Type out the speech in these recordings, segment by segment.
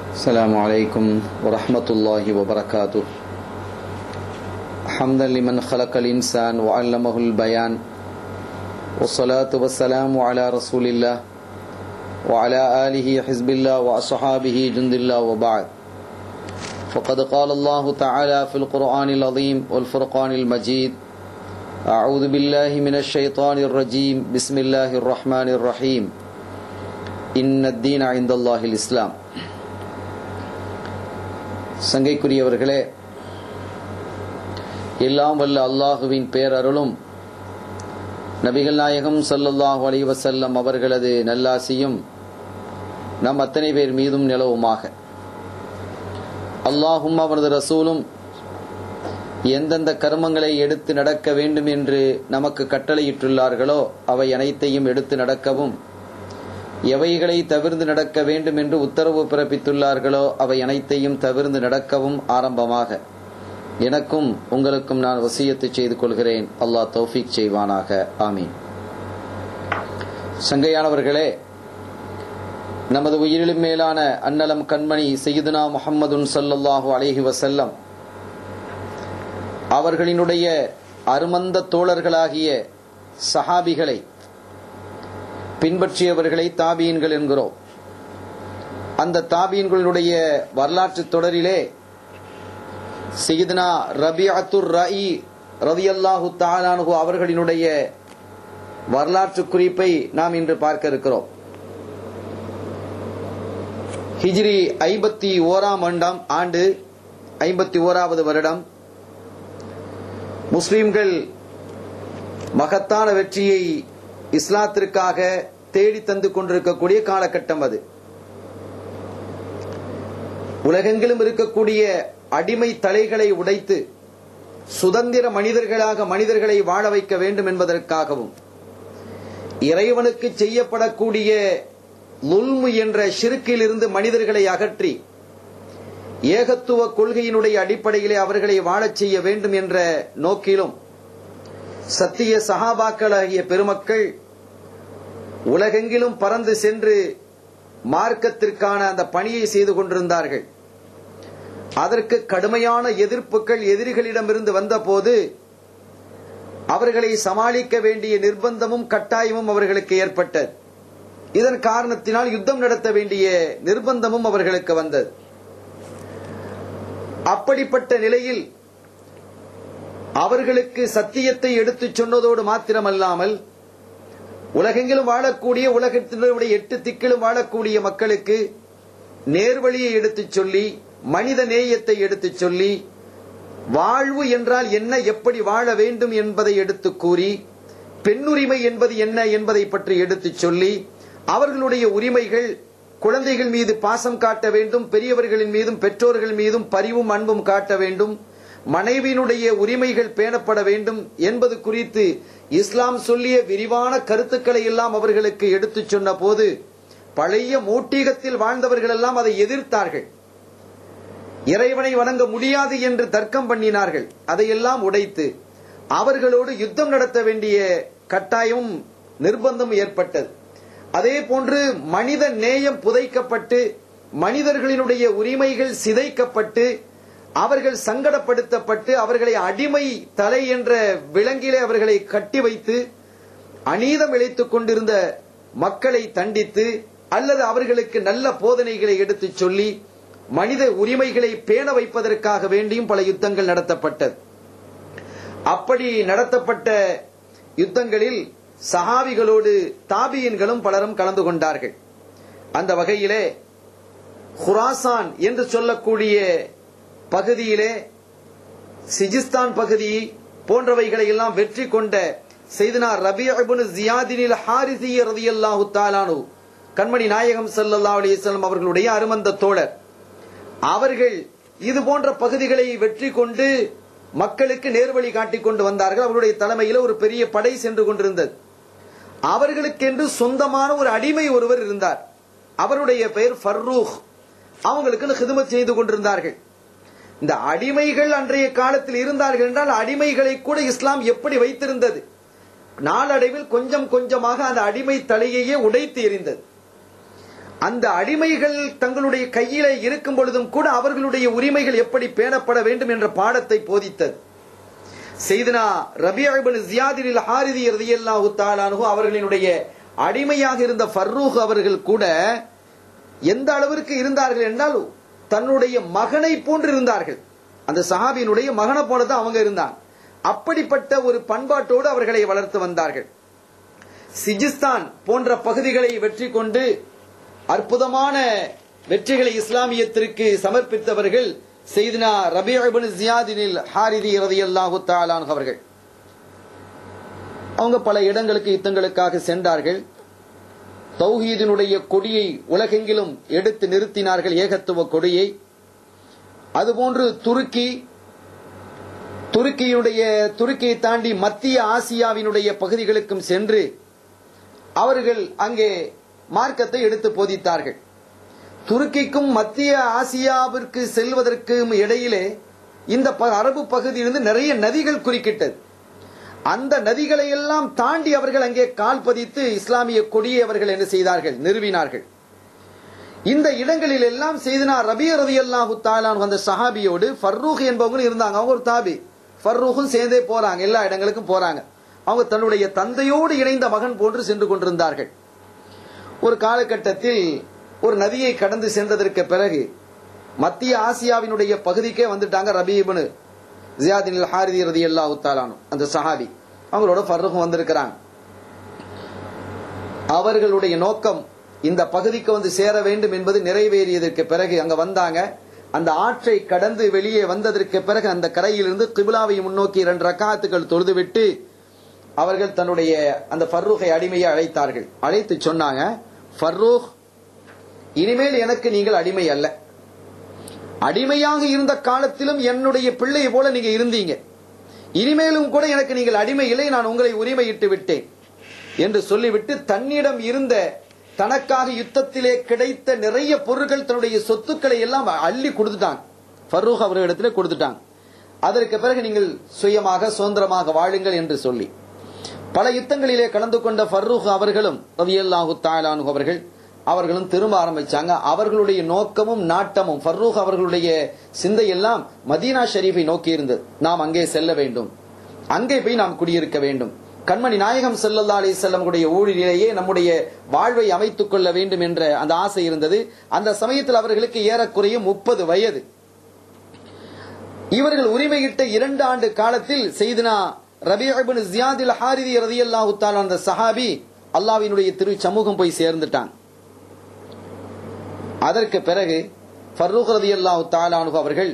السلام عليكم ورحمة الله وبركاته حمدا لمن خلق الإنسان وعلمه البيان والصلاة والسلام على رسول الله وعلى آله حزب الله وأصحابه جند الله وبعد فقد قال الله تعالى في القرآن العظيم والفرقان المجيد أعوذ بالله من الشيطان الرجيم بسم الله الرحمن الرحيم إن الدين عند الله الإسلام சங்கைக்குரியவர்களே எல்லாம் வல்ல அல்லாஹுவின் பேரருளும் நபிகள் நாயகம் சல்லல்லாஹு அலைஹி வஸல்லம் அவர்களது நல்லாசியும் நம் அத்தனை பேர் மீதும் நிலவுமாக அல்லாஹும் அவரது ரசூலும் எந்தெந்த கர்மங்களை எடுத்து நடக்க வேண்டும் என்று நமக்கு கட்டளையிட்டுள்ளார்களோ அவை அனைத்தையும் எடுத்து நடக்கவும் எவைகளை தவிர்ந்து நடக்க வேண்டும் என்று உத்தரவு பிறப்பித்துள்ளார்களோ அவை அனைத்தையும் தவிர்ந்து நடக்கவும் ஆரம்பமாக எனக்கும் உங்களுக்கும் நான் வசியத்து செய்து கொள்கிறேன் அல்லாஹ் தௌஃபீக் செய்வானாக ஆமீன் சங்கையானவர்களே நமது உயிரிலும் மேலான அன்னலம் கண்மணி செய்யுதுனா முகம்மதுன் சல்லல்லாஹு அலைஹி வசல்லம் அவர்களினுடைய அருமந்த தோழர்களாகிய சஹாபிகளை பின்பற்றியவர்களை தாபியன்கள் என்கிறோம் அந்த தாபியன்களுடைய வரலாற்று தொடரிலே செய்தனா ரபி அத்துர் ரஇ ரவி அல்லாஹு தாலானு அவர்களினுடைய வரலாற்று குறிப்பை நாம் இன்று பார்க்க இருக்கிறோம் ஹிஜ்ரி ஐம்பத்தி ஓராம் ஆண்டாம் ஆண்டு ஐம்பத்தி ஓராவது வருடம் முஸ்லிம்கள் மகத்தான வெற்றியை இஸ்லாத்திற்காக தேடி தந்து கொண்டிருக்கக்கூடிய காலகட்டம் அது உலகெங்கிலும் இருக்கக்கூடிய அடிமை தலைகளை உடைத்து சுதந்திர மனிதர்களாக மனிதர்களை வாழ வைக்க வேண்டும் என்பதற்காகவும் இறைவனுக்கு செய்யப்படக்கூடிய லுல்மு என்ற ஷிருக்கில் இருந்து மனிதர்களை அகற்றி ஏகத்துவ கொள்கையினுடைய அடிப்படையிலே அவர்களை வாழச் செய்ய வேண்டும் என்ற நோக்கிலும் சத்திய சகாபாக்களாகிய பெருமக்கள் உலகெங்கிலும் பறந்து சென்று மார்க்கத்திற்கான அந்த பணியை செய்து கொண்டிருந்தார்கள் அதற்கு கடுமையான எதிர்ப்புகள் எதிரிகளிடமிருந்து வந்தபோது அவர்களை சமாளிக்க வேண்டிய நிர்பந்தமும் கட்டாயமும் அவர்களுக்கு ஏற்பட்டது இதன் காரணத்தினால் யுத்தம் நடத்த வேண்டிய நிர்பந்தமும் அவர்களுக்கு வந்தது அப்படிப்பட்ட நிலையில் அவர்களுக்கு சத்தியத்தை எடுத்துச் சொன்னதோடு மாத்திரமல்லாமல் உலகெங்கிலும் வாழக்கூடிய உலகத்தினுடைய எட்டு திக்கிலும் வாழக்கூடிய மக்களுக்கு நேர்வழியை எடுத்துச் சொல்லி மனித நேயத்தை எடுத்துச் சொல்லி வாழ்வு என்றால் என்ன எப்படி வாழ வேண்டும் என்பதை எடுத்து கூறி பெண்ணுரிமை என்பது என்ன என்பதை பற்றி எடுத்துச் சொல்லி அவர்களுடைய உரிமைகள் குழந்தைகள் மீது பாசம் காட்ட வேண்டும் பெரியவர்களின் மீதும் பெற்றோர்கள் மீதும் பரிவும் அன்பும் காட்ட வேண்டும் மனைவியினுடைய உரிமைகள் பேணப்பட வேண்டும் என்பது குறித்து இஸ்லாம் சொல்லிய விரிவான கருத்துக்களை எல்லாம் அவர்களுக்கு எடுத்துச் சொன்ன போது பழைய மூட்டீகத்தில் வாழ்ந்தவர்கள் எல்லாம் அதை எதிர்த்தார்கள் இறைவனை வணங்க முடியாது என்று தர்க்கம் பண்ணினார்கள் அதையெல்லாம் உடைத்து அவர்களோடு யுத்தம் நடத்த வேண்டிய கட்டாயம் நிர்பந்தம் ஏற்பட்டது அதே போன்று மனித நேயம் புதைக்கப்பட்டு மனிதர்களினுடைய உரிமைகள் சிதைக்கப்பட்டு அவர்கள் சங்கடப்படுத்தப்பட்டு அவர்களை அடிமை தலை என்ற விலங்கிலே அவர்களை கட்டி வைத்து அநீதம் இழைத்துக் கொண்டிருந்த மக்களை தண்டித்து அல்லது அவர்களுக்கு நல்ல போதனைகளை எடுத்துச் சொல்லி மனித உரிமைகளை பேண வைப்பதற்காக வேண்டியும் பல யுத்தங்கள் நடத்தப்பட்டது அப்படி நடத்தப்பட்ட யுத்தங்களில் சஹாபிகளோடு தாபியன்களும் பலரும் கலந்து கொண்டார்கள் அந்த வகையிலே ஹுராசான் என்று சொல்லக்கூடிய பகுதியிலே சிஜிஸ்தான் பகுதி போன்றவைகளை எல்லாம் வெற்றி கொண்ட செய்தனா ரபி அபுன் ஜியாதினில் ஹாரிசிய ரதியல்லாஹு தாலானு கண்மணி நாயகம் சல்லல்லா அலிஸ்லாம் அவர்களுடைய அருமந்த தோழர் அவர்கள் இது போன்ற பகுதிகளை வெற்றி கொண்டு மக்களுக்கு நேர்வழி காட்டிக் கொண்டு வந்தார்கள் அவருடைய தலைமையில் ஒரு பெரிய படை சென்று கொண்டிருந்தது அவர்களுக்கென்று சொந்தமான ஒரு அடிமை ஒருவர் இருந்தார் அவருடைய பெயர் ஃபர்ரூக் அவங்களுக்கு ஹிதமத் செய்து கொண்டிருந்தார்கள் இந்த அடிமைகள் அன்றைய காலத்தில் இருந்தார்கள் என்றால் அடிமைகளை கூட இஸ்லாம் எப்படி வைத்திருந்தது நாளடைவில் கொஞ்சம் கொஞ்சமாக அந்த அடிமை தலையையே உடைத்து எறிந்தது அந்த அடிமைகள் தங்களுடைய கையிலே இருக்கும் பொழுதும் கூட அவர்களுடைய உரிமைகள் எப்படி பேணப்பட வேண்டும் என்ற பாடத்தை போதித்தது செய்தனா ரபியாபின் ஜியாதில் ஹாரிதி ரதியல்லாஹு தாலானு அவர்களினுடைய அடிமையாக இருந்த ஃபர்ரூக் அவர்கள் கூட எந்த அளவிற்கு இருந்தார்கள் என்றால் தன்னுடைய மகனை போன்று இருந்தார்கள் அந்த சஹாபியினுடைய மகனை போல தான் அவங்க இருந்தாங்க அப்படிப்பட்ட ஒரு பண்பாட்டோடு அவர்களை வளர்த்து வந்தார்கள் சிஜிஸ்தான் போன்ற பகுதிகளை வெற்றி கொண்டு அற்புதமான வெற்றிகளை இஸ்லாமியத்திற்கு சமர்ப்பித்தவர்கள் செய்தினா ரபிபின் ஜியாதினில் ஹாரிதி ரதியல்லாஹு தாலான் அவர்கள் அவங்க பல இடங்களுக்கு யுத்தங்களுக்காக சென்றார்கள் தௌஹீதினுடைய கொடியை உலகெங்கிலும் எடுத்து நிறுத்தினார்கள் ஏகத்துவ கொடியை அதுபோன்று துருக்கி துருக்கியுடைய துருக்கியை தாண்டி மத்திய ஆசியாவினுடைய பகுதிகளுக்கும் சென்று அவர்கள் அங்கே மார்க்கத்தை எடுத்து போதித்தார்கள் துருக்கிக்கும் மத்திய ஆசியாவிற்கு செல்வதற்கும் இடையிலே இந்த ப- அரபு பகுதியிலிருந்து நிறைய நதிகள் குறுக்கிட்டது அந்த நதிகளை எல்லாம் தாண்டி அவர்கள் அங்கே கால் பதித்து இஸ்லாமிய கொடியை அவர்கள் என்ன செய்தார்கள் நிறுவினார்கள் இந்த இடங்களில் எல்லாம் செய்தனா ரபி ரவி அல்லாஹு தாலான் வந்த சஹாபியோடு ஃபர்ரூக் என்பவங்க இருந்தாங்க அவங்க ஒரு தாபி ஃபர்ரூக்கும் சேர்ந்தே போறாங்க எல்லா இடங்களுக்கும் போறாங்க அவங்க தன்னுடைய தந்தையோடு இணைந்த மகன் போன்று சென்று கொண்டிருந்தார்கள் ஒரு காலகட்டத்தில் ஒரு நதியை கடந்து சென்றதற்கு பிறகு மத்திய ஆசியாவினுடைய பகுதிக்கே வந்துட்டாங்க ரபீபனு ஜியாதின் ஹாரிதி ரதி அல்லாஹு தாலானு அந்த சஹாபி அவங்களோட ஃபர்ருக்கும் வந்திருக்கிறாங்க அவர்களுடைய நோக்கம் இந்த பகுதிக்கு வந்து சேர வேண்டும் என்பது நிறைவேறியதற்கு பிறகு அங்க வந்தாங்க அந்த ஆற்றை கடந்து வெளியே வந்ததற்கு பிறகு அந்த கரையிலிருந்து கிபிலாவை முன்னோக்கி இரண்டு ரக்காத்துகள் தொழுதுவிட்டு அவர்கள் தன்னுடைய அந்த ஃபர்ரூகை அடிமையை அழைத்தார்கள் அழைத்து சொன்னாங்க ஃபர்ரூக் இனிமேல் எனக்கு நீங்கள் அடிமை அல்ல அடிமையாக இருந்த காலத்திலும் என்னுடைய பிள்ளையை போல நீங்க இருந்தீங்க இனிமேலும் கூட எனக்கு நீங்கள் அடிமை இல்லை நான் உங்களை உரிமையிட்டு விட்டேன் என்று சொல்லிவிட்டு தன்னிடம் இருந்த தனக்காக யுத்தத்திலே கிடைத்த நிறைய பொருட்கள் தன்னுடைய சொத்துக்களை எல்லாம் அள்ளி கொடுத்துட்டாங்க ஃபர்ரூக் அவர்களிடத்திலே கொடுத்துட்டாங்க அதற்கு பிறகு நீங்கள் சுயமாக சுதந்திரமாக வாழுங்கள் என்று சொல்லி பல யுத்தங்களிலே கலந்து கொண்ட ஃபர்ரூக் அவர்களும் ரவியல்லாஹு தாலானு அவர்கள் அவர்களும் திரும்ப ஆரம்பிச்சாங்க அவர்களுடைய நோக்கமும் நாட்டமும் ஃபர்ரூக் அவர்களுடைய சிந்தை எல்லாம் மதீனா ஷரீஃபை நோக்கி இருந்தது நாம் அங்கே செல்ல வேண்டும் அங்கே போய் நாம் குடியிருக்க வேண்டும் கண்மணி நாயகம் ஸல்லல்லாஹு அலைஹி செல்லமுடைய ஊழிலேயே நம்முடைய வாழ்வை அமைத்துக் கொள்ள வேண்டும் என்ற அந்த ஆசை இருந்தது அந்த சமயத்தில் அவர்களுக்கு ஏறக்குறைய முப்பது வயது இவர்கள் உரிமையிட்ட இரண்டு ஆண்டு காலத்தில் செய்தினா ரபிபின் ஜியாதில் ஹாரிதி ரதியல்லாஹு தாலா அந்த சஹாபி அல்லாவினுடைய திரு சமூகம் போய் சேர்ந்துட்டான் அதற்கு பிறகு ஃபர்ரூக் ரதியல்லாஹு தாலானு அவர்கள்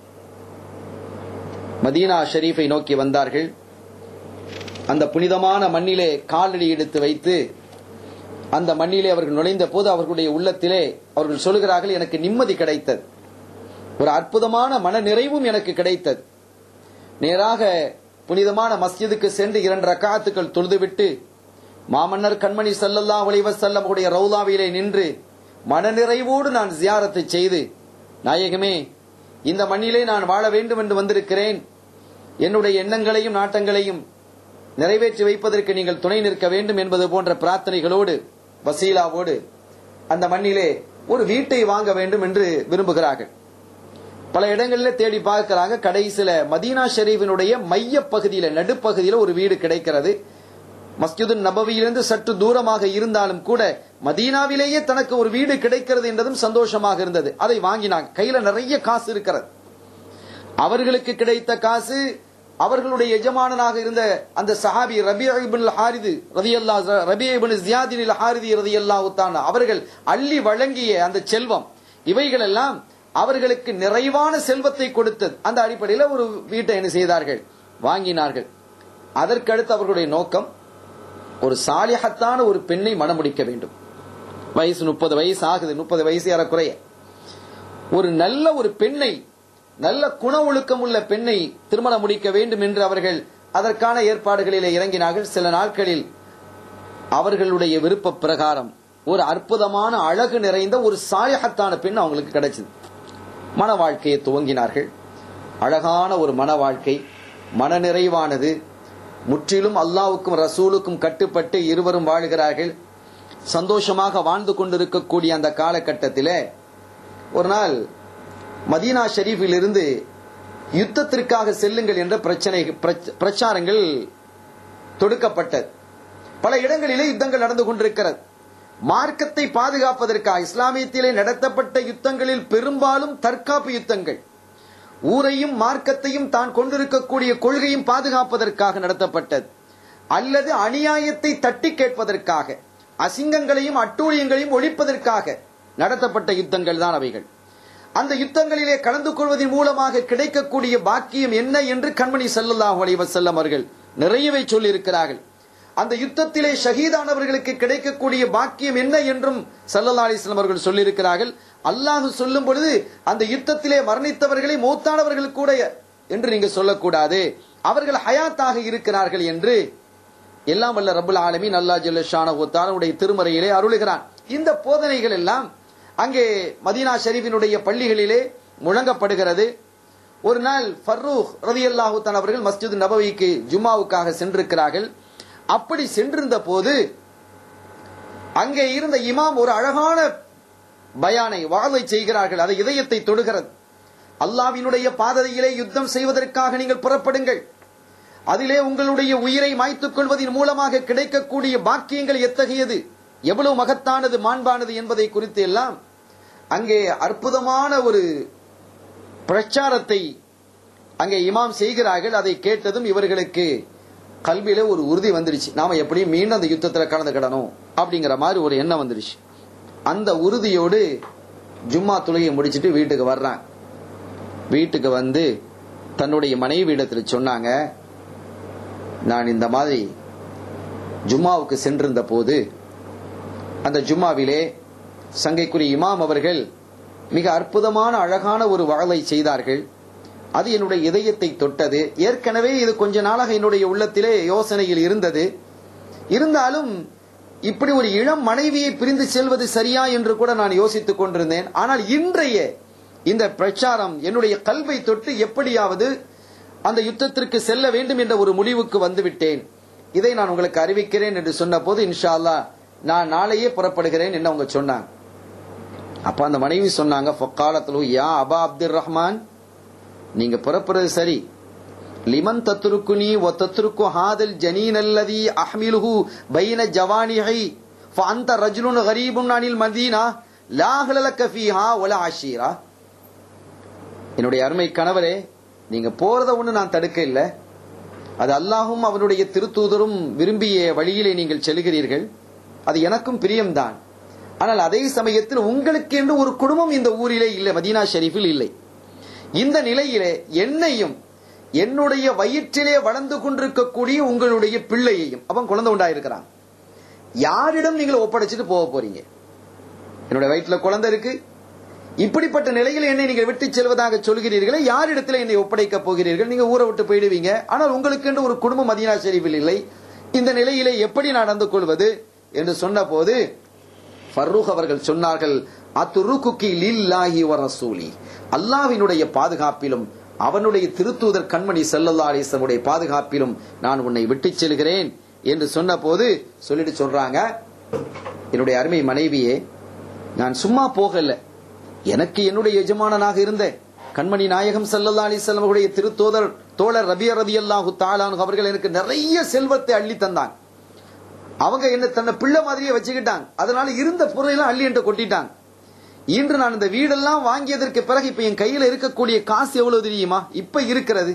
மதீனா ஷரீஃபை நோக்கி வந்தார்கள் அந்த புனிதமான மண்ணிலே காலடி எடுத்து வைத்து அந்த மண்ணிலே அவர்கள் நுழைந்த போது அவர்களுடைய உள்ளத்திலே அவர்கள் சொல்கிறார்கள் எனக்கு நிம்மதி கிடைத்தது ஒரு அற்புதமான மன நிறைவும் எனக்கு கிடைத்தது நேராக புனிதமான மஸ்ஜிதுக்கு சென்று இரண்டு ரக்காத்துக்கள் தொழுதுவிட்டு மாமன்னர் கண்மணி சல்லல்லா செல்லம் உடைய ரவுலாவிலே நின்று மனநிறைவோடு நான் ஜியாரத்தை செய்து நாயகமே இந்த மண்ணிலே நான் வாழ வேண்டும் என்று வந்திருக்கிறேன் என்னுடைய எண்ணங்களையும் நாட்டங்களையும் நிறைவேற்றி வைப்பதற்கு நீங்கள் துணை நிற்க வேண்டும் என்பது போன்ற பிரார்த்தனைகளோடு வசீலாவோடு அந்த மண்ணிலே ஒரு வீட்டை வாங்க வேண்டும் என்று விரும்புகிறார்கள் பல இடங்களில் தேடி பார்க்கிறாங்க கடைசியில மதீனா ஷெரீஃபினுடைய மைய பகுதியில நடுப்பகுதியில ஒரு வீடு கிடைக்கிறது மஸ்ஜிது நபவியிலிருந்து சற்று தூரமாக இருந்தாலும் கூட மதீனாவிலேயே தனக்கு ஒரு வீடு கிடைக்கிறது என்றதும் சந்தோஷமாக இருந்தது அதை வாங்கினாங்க கையில நிறைய காசு இருக்கிறது அவர்களுக்கு கிடைத்த காசு அவர்களுடைய எஜமானனாக இருந்த அந்த சஹாபி ரபி இபின் ஹாரிது ரதி அல்லா ரபி இபின் ஜியாதின் ஹாரிதி ரதி அல்லா அவர்கள் அள்ளி வழங்கிய அந்த செல்வம் இவைகள் எல்லாம் அவர்களுக்கு நிறைவான செல்வத்தை கொடுத்தது அந்த அடிப்படையில் ஒரு வீட்டை என்ன செய்தார்கள் வாங்கினார்கள் அதற்கடுத்து அவர்களுடைய நோக்கம் ஒரு சாலிஹத்தான ஒரு பெண்ணை மணமுடிக்க வேண்டும் வயசு முப்பது வயசு ஆகுது முப்பது வயசு ஏறக்குறைய ஒரு நல்ல ஒரு பெண்ணை நல்ல குண ஒழுக்கம் உள்ள பெண்ணை திருமணம் முடிக்க வேண்டும் என்று அவர்கள் அதற்கான ஏற்பாடுகளிலே இறங்கினார்கள் சில நாட்களில் அவர்களுடைய விருப்ப பிரகாரம் ஒரு அற்புதமான அழகு நிறைந்த ஒரு சாயகத்தான பெண் அவங்களுக்கு கிடைச்சது மன வாழ்க்கையை துவங்கினார்கள் அழகான ஒரு மன வாழ்க்கை மனநிறைவானது முற்றிலும் அல்லாவுக்கும் ரசூலுக்கும் கட்டுப்பட்டு இருவரும் வாழுகிறார்கள் சந்தோஷமாக வாழ்ந்து கொண்டிருக்கக்கூடிய அந்த காலகட்டத்திலே ஒரு நாள் மதீனா ஷெரீஃபில் இருந்து யுத்தத்திற்காக செல்லுங்கள் என்ற பிரச்சனை பிரச்ச- பிரச்சாரங்கள் தொடுக்கப்பட்டது பல இடங்களிலே யுத்தங்கள் நடந்து கொண்டிருக்கிறது மார்க்கத்தை பாதுகாப்பதற்காக இஸ்லாமியத்திலே நடத்தப்பட்ட யுத்தங்களில் பெரும்பாலும் தற்காப்பு யுத்தங்கள் ஊரையும் மார்க்கத்தையும் தான் கொண்டிருக்கக்கூடிய கொள்கையும் பாதுகாப்பதற்காக நடத்தப்பட்டது அல்லது அநியாயத்தை தட்டி கேட்பதற்காக அசிங்கங்களையும் அட்டூழியங்களையும் ஒழிப்பதற்காக நடத்தப்பட்ட யுத்தங்கள் தான் அவைகள் அந்த யுத்தங்களிலே கலந்து கொள்வதன் மூலமாக கிடைக்கக்கூடிய பாக்கியம் என்ன என்று கண்மணி ஸல்லல்லாஹு அலைஹி வஸல்லம் அவர்கள் நிறையவே சொல்லியிருக்கிறார்கள் அந்த யுத்தத்திலே ஷஹீதானவர்களுக்கு கிடைக்கக்கூடிய பாக்கியம் என்ன என்றும் ஸல்லல்லாஹு அலைஹி வஸல்லம் அவர்கள் சொல்லியிருக்கிறார்கள் அல்லாஹ் சொல்லும் பொழுது அந்த யுத்தத்திலே மரணித்தவர்களை மௌத்தானவர்கள் கூட என்று நீங்க சொல்லக்கூடாது அவர்கள் ஹயாத்தாக இருக்கிறார்கள் என்று எல்லாம் வல்ல ரப்புல் ஆலமீன் அல்லாஹ் ஜல்ல ஷானஹு தஆலாவுடைய திருமறையிலே அருளுகிறான் இந்த போதனைகள் எல்லாம் அங்கே மதீனா ஷரீஃபினுடைய பள்ளிகளிலே முழங்கப்படுகிறது ஒரு நாள் ஃபர்ரூக் ரலியல்லாஹு தஆலா அவர்கள் மஸ்ஜித் நபவிக்கு ஜும்மாவுக்காக சென்றிருக்கிறார்கள் அப்படி சென்றிருந்த போது அங்கே இருந்த இமாம் ஒரு அழகான பயானை வாழை செய்கிறார்கள் அது இதயத்தை தொடுகிறது அல்லாவினுடைய பாதையிலே யுத்தம் செய்வதற்காக நீங்கள் புறப்படுங்கள் அதிலே உங்களுடைய உயிரை மாய்த்துக் கொள்வதன் மூலமாக கிடைக்கக்கூடிய பாக்கியங்கள் எத்தகையது எவ்வளவு மகத்தானது மாண்பானது என்பதை குறித்து எல்லாம் அங்கே அற்புதமான ஒரு பிரச்சாரத்தை அங்கே இமாம் செய்கிறார்கள் அதை கேட்டதும் இவர்களுக்கு கல்வியில ஒரு உறுதி வந்துருச்சு நாம எப்படியும் மீண்டும் அந்த யுத்தத்துல கலந்துக்கிடணும் அப்படிங்கிற மாதிரி ஒரு எண்ணம் வந்துருச்சு அந்த உறுதியோடு ஜும்மா தொழுகையை முடிச்சிட்டு வீட்டுக்கு வர்றாங்க வீட்டுக்கு வந்து தன்னுடைய மனைவி இடத்துல சொன்னாங்க நான் இந்த மாதிரி ஜும்மாவுக்கு சென்றிருந்த போது அந்த ஜும்மாவிலே சங்கைக்குரிய இமாம் அவர்கள் மிக அற்புதமான அழகான ஒரு வாழை செய்தார்கள் அது என்னுடைய இதயத்தை தொட்டது ஏற்கனவே இது கொஞ்ச நாளாக என்னுடைய உள்ளத்திலே யோசனையில் இருந்தது இருந்தாலும் இப்படி ஒரு இளம் மனைவியை பிரிந்து செல்வது சரியா என்று கூட நான் யோசித்துக் கொண்டிருந்தேன் ஆனால் இன்றைய இந்த பிரச்சாரம் என்னுடைய கல்வை தொட்டு எப்படியாவது அந்த யுத்தத்திற்கு செல்ல வேண்டும் என்ற ஒரு முடிவுக்கு வந்துவிட்டேன் இதை நான் உங்களுக்கு அறிவிக்கிறேன் என்று சொன்ன போது இன்ஷா அல்லாஹ் நான் நாளையே புறப்படுகிறேன் என்ன அவங்க சொன்னாங்க அப்ப அந்த மனைவி சொன்னாங்க ஃபக்காலத்துலு யா அபா அப்துல் ரஹ்மான் நீங்க புறப்படுறது சரி லிமன் தத்ருக்குனி வ தத்ருக்கு ஹாதல் ஜனீன் அல்லதி அஹ்மிலுஹு பைன ஜவானிஹை ஃபஅந்த ரஜுலுன் கரீபுன் அனில் மதீனா லா ஹலலக ஃபீஹா வல அஷீரா என்னுடைய அருமை கணவரே நீங்க போறத ஒண்ணு நான் தடுக்க இல்ல அது அல்லாஹும் அவனுடைய திருத்தூதரும் விரும்பிய வழியிலே நீங்கள் செல்கிறீர்கள் அது எனக்கும் பிரியம்தான் ஆனால் அதே சமயத்தில் உங்களுக்கு என்று ஒரு குடும்பம் இந்த ஊரிலே இல்லை மதீனா ஷெரீஃபில் இல்லை இந்த நிலையிலே என்னையும் என்னுடைய வயிற்றிலே வளர்ந்து கொண்டிருக்கக்கூடிய உங்களுடைய பிள்ளையையும் அவன் குழந்தை உண்டாயிருக்கிறான் யாரிடம் நீங்கள் ஒப்படைச்சிட்டு போக போறீங்க என்னுடைய வயிற்றுல குழந்தை இருக்கு இப்படிப்பட்ட நிலையில் என்னை நீங்கள் விட்டு செல்வதாக சொல்கிறீர்களே யாரிடத்தில் என்னை ஒப்படைக்க போகிறீர்கள் நீங்க ஊரை விட்டு போயிடுவீங்க ஆனால் உங்களுக்கு என்று ஒரு குடும்பம் மதீனா ஷெரீஃபில் இல்லை இந்த நிலையிலே எப்படி நடந்து கொள்வது என்று சொன்ன போது ஃபர்ரூக் அவர்கள் சொன்னார்கள் அத்துருக்குக்கி லில்லாஹி வ ரசூலி அல்லாஹ்வினுடைய பாதுகாப்பிலும் அவனுடைய திருத்தூதர் கண்மணி ஸல்லல்லாஹு அலைஹி வஸல்லம் பாதுகாப்பிலும் நான் உன்னை விட்டுச் செல்கிறேன் என்று சொன்ன போது சொல்லிட்டு சொல்றாங்க என்னுடைய அருமை மனைவியே நான் சும்மா போகல எனக்கு என்னுடைய எஜமானனாக இருந்த கண்மணி நாயகம் ஸல்லல்லாஹு அலைஹி வஸல்லம் அவருடைய திருத்தூதர் தோழர் ரபிய ரதியல்லாஹு தஆலா அவர்கள் எனக்கு நிறைய செல்வத்தை அள்ளி தந்தாங்க அவங்க என்ன தன்னை பிள்ளை மாதிரியே வச்சுக்கிட்டாங்க அதனால இருந்த பொருளெல்லாம் அள்ளி என்கிட்ட கொட்டிட்டாங்க இன்று நான் இந்த வீடெல்லாம் வாங்கியதற்கு பிறகு இப்ப என் கையில இருக்கக்கூடிய காசு எவ்வளவு தெரியுமா இப்ப இருக்கிறது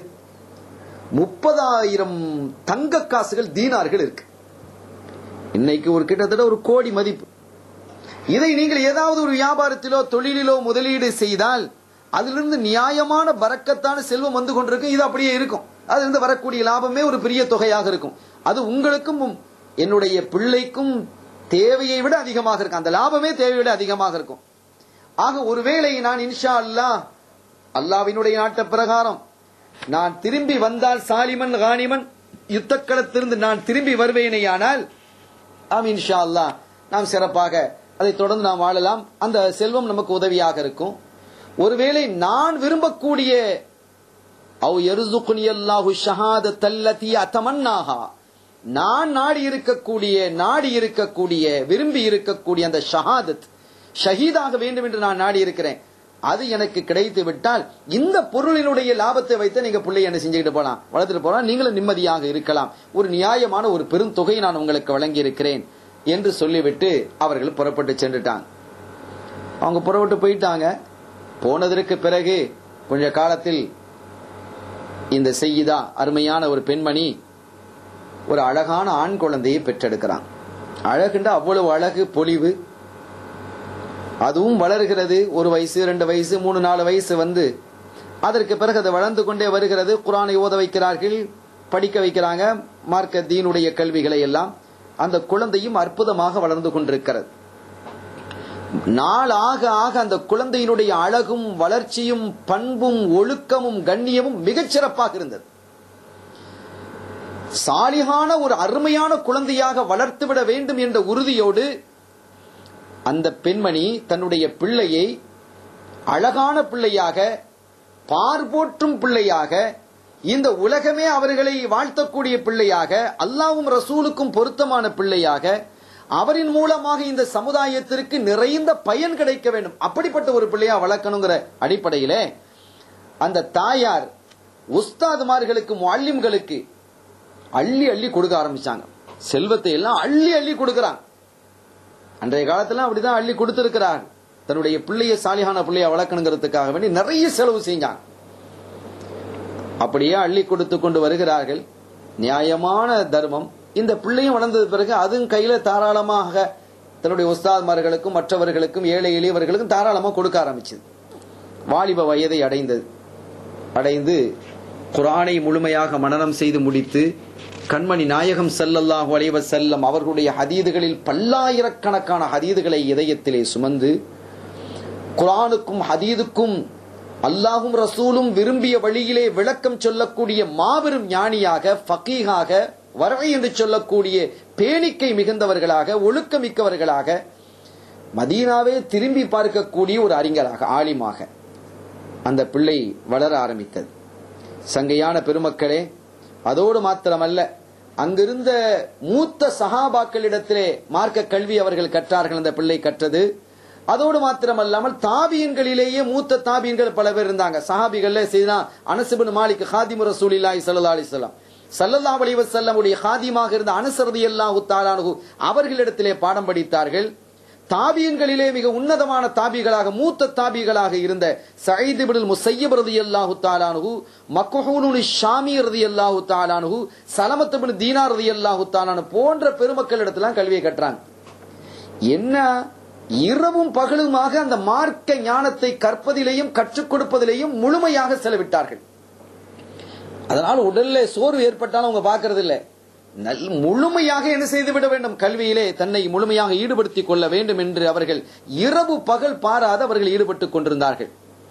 முப்பதாயிரம் தங்க காசுகள் தீனார்கள் இருக்கு இன்னைக்கு ஒரு கிட்டத்தட்ட ஒரு கோடி மதிப்பு இதை நீங்கள் ஏதாவது ஒரு வியாபாரத்திலோ தொழிலிலோ முதலீடு செய்தால் அதிலிருந்து நியாயமான பறக்கத்தான செல்வம் வந்து கொண்டிருக்கும் இது அப்படியே இருக்கும் அதிலிருந்து வரக்கூடிய லாபமே ஒரு பெரிய தொகையாக இருக்கும் அது உங்களுக்கும் என்னுடைய பிள்ளைக்கும் தேவையை விட அதிகமாக இருக்கும் அந்த லாபமே தேவையை விட அதிகமாக இருக்கும் ஆக ஒருவேளை நான் இன்ஷா அல்லாஹ் அல்லாவினுடைய நாட்ட பிரகாரம் நான் திரும்பி வந்தால் சாலிமன் கானிமன் யுத்தக்களத்திலிருந்து நான் திரும்பி வருவேனேயானால் ஆம் இன்ஷா அல்லாஹ் நாம் சிறப்பாக அதை தொடர்ந்து நாம் வாழலாம் அந்த செல்வம் நமக்கு உதவியாக இருக்கும் ஒருவேளை நான் விரும்பக்கூடிய அவ் எருசுகுனி அல்லாஹு ஷஹாதத் அல்லதி அத்தமன்னாஹா நான் நாடி இருக்கக்கூடிய நாடி இருக்கக்கூடிய விரும்பி இருக்கக்கூடிய அந்த ஷஹாதத் ஷஹீதாக வேண்டும் என்று நான் நாடி இருக்கிறேன் அது எனக்கு கிடைத்து விட்டால் இந்த பொருளினுடைய லாபத்தை வைத்து நீங்க பிள்ளை என்ன செஞ்சுக்கிட்டு போலாம் வளர்த்துட்டு போலாம் நீங்களும் நிம்மதியாக இருக்கலாம் ஒரு நியாயமான ஒரு பெரும் தொகையை நான் உங்களுக்கு வழங்கி இருக்கிறேன் என்று சொல்லிவிட்டு அவர்கள் புறப்பட்டு சென்றுட்டாங்க அவங்க புறப்பட்டு போயிட்டாங்க போனதற்கு பிறகு கொஞ்ச காலத்தில் இந்த செய்யுதா அருமையான ஒரு பெண்மணி ஒரு அழகான ஆண் குழந்தையை பெற்றெடுக்கிறான் அழகுன்ற அவ்வளவு அழகு பொலிவு அதுவும் வளர்கிறது ஒரு வயசு ரெண்டு வயசு மூணு நாலு வயசு வந்து அதற்கு பிறகு அது வளர்ந்து கொண்டே வருகிறது குரானை ஓத வைக்கிறார்கள் படிக்க வைக்கிறாங்க மார்க்க தீனுடைய கல்விகளை எல்லாம் அந்த குழந்தையும் அற்புதமாக வளர்ந்து கொண்டிருக்கிறது நாள் ஆக ஆக அந்த குழந்தையினுடைய அழகும் வளர்ச்சியும் பண்பும் ஒழுக்கமும் கண்ணியமும் மிகச் சிறப்பாக இருந்தது சாலிகான ஒரு அருமையான குழந்தையாக வளர்த்துவிட வேண்டும் என்ற உறுதியோடு அந்த பெண்மணி தன்னுடைய பிள்ளையை அழகான பிள்ளையாக பார்போற்றும் பிள்ளையாக இந்த உலகமே அவர்களை வாழ்த்தக்கூடிய பிள்ளையாக அல்லாவும் ரசூலுக்கும் பொருத்தமான பிள்ளையாக அவரின் மூலமாக இந்த சமுதாயத்திற்கு நிறைந்த பயன் கிடைக்க வேண்டும் அப்படிப்பட்ட ஒரு பிள்ளையா வளர்க்கணுங்கிற அடிப்படையிலே அந்த தாயார் உஸ்தாதுமார்களுக்கு முல்லிம்களுக்கு அள்ளி அள்ளி கொடுக்க ஆரம்பிச்சாங்க செல்வத்தை எல்லாம் அள்ளி அள்ளி கொடுக்கறாங்க அன்றைய காலத்துல அப்படிதான் அள்ளி கொடுத்திருக்கிறார் தன்னுடைய பிள்ளைய சாலிகான பிள்ளைய வளர்க்கணுங்கிறதுக்காக வேண்டி நிறைய செலவு செஞ்சாங்க அப்படியே அள்ளி கொடுத்து கொண்டு வருகிறார்கள் நியாயமான தர்மம் இந்த பிள்ளையும் வளர்ந்தது பிறகு அதுவும் கையில தாராளமாக தன்னுடைய உஸ்தாத்மார்களுக்கும் மற்றவர்களுக்கும் ஏழை எளியவர்களுக்கும் தாராளமா கொடுக்க ஆரம்பிச்சது வாலிப வயதை அடைந்தது அடைந்து குரானை முழுமையாக மனனம் செய்து முடித்து கண்மணி நாயகம் ஸல்லல்லாஹு அலைஹி வஸல்லம் அவர்களுடைய ஹதீதுகளில் பல்லாயிரக்கணக்கான ஹதீதுகளை இதயத்திலே சுமந்து குரானுக்கும் ஹதீதுக்கும் அல்லாஹும் ரசூலும் விரும்பிய வழியிலே விளக்கம் சொல்லக்கூடிய மாபெரும் ஞானியாக ஃபகீஹாக வரை என்று சொல்லக்கூடிய பேணிக்கை மிகுந்தவர்களாக ஒழுக்கமிக்கவர்களாக மதீனாவே திரும்பி பார்க்கக்கூடிய ஒரு அறிஞராக ஆலிமாக அந்த பிள்ளை வளர ஆரம்பித்தது சங்கையான பெருமக்களே அதோடு மாத்திரமல்ல அங்கிருந்த மூத்த சகாபாக்களிடத்திலே மார்க்க கல்வி அவர்கள் கற்றார்கள் அந்த பிள்ளை கற்றது அதோடு மாத்திரமல்லாமல் தாபியன்களிலேயே மூத்த தாபியன்கள் பல பேர் இருந்தாங்க சஹாபிகள்ல செய்தா அனசுபின் மாலிக் ஹாதிமு ரசூலில்லாஹி ஸல்லல்லாஹு அலைஹி வஸல்லம் ஸல்லல்லாஹு அலைஹி வஸல்லம் உடைய ஹாதிமாக இருந்த அனஸ் ரலியல்லாஹு தஆலாஹு அவர்களிடத்திலே பாடம் படித்தார்கள் தாபியன்களிலே மிக உன்னதமான தாபிகளாக மூத்த தாபிகளாக இருந்த சயீத் இப்னுல் முஸய்யிப் ரலியல்லாஹு தஆலாஹு மக்ஹூனுல் ஷாமி ரலியல்லாஹு தஆலாஹு சலமத் இப்னு தீனார் ரலியல்லாஹு தஆலாஹு போன்ற பெருமக்களிடத்திலாம் கல்வியை கற்றாங்க என்ன இரவும் பகலுமாக அந்த மார்க்க ஞானத்தை கற்பதிலேயும் கற்றுக் கொடுப்பதிலேயும் முழுமையாக செலவிட்டார்கள் அதனால் உடல்ல சோர்வு ஏற்பட்டாலும் அவங்க பார்க்கறது இல்ல நல் முழுமையாக என்ன செய்து விட வேண்டும் கல்வியிலே தன்னை முழுமையாக ஈடுபடுத்திக் கொள்ள வேண்டும் என்று அவர்கள் இரவு பகல் பாராது அவர்கள் ஈடுபட்டுக் கொண்டிருந்தார்கள்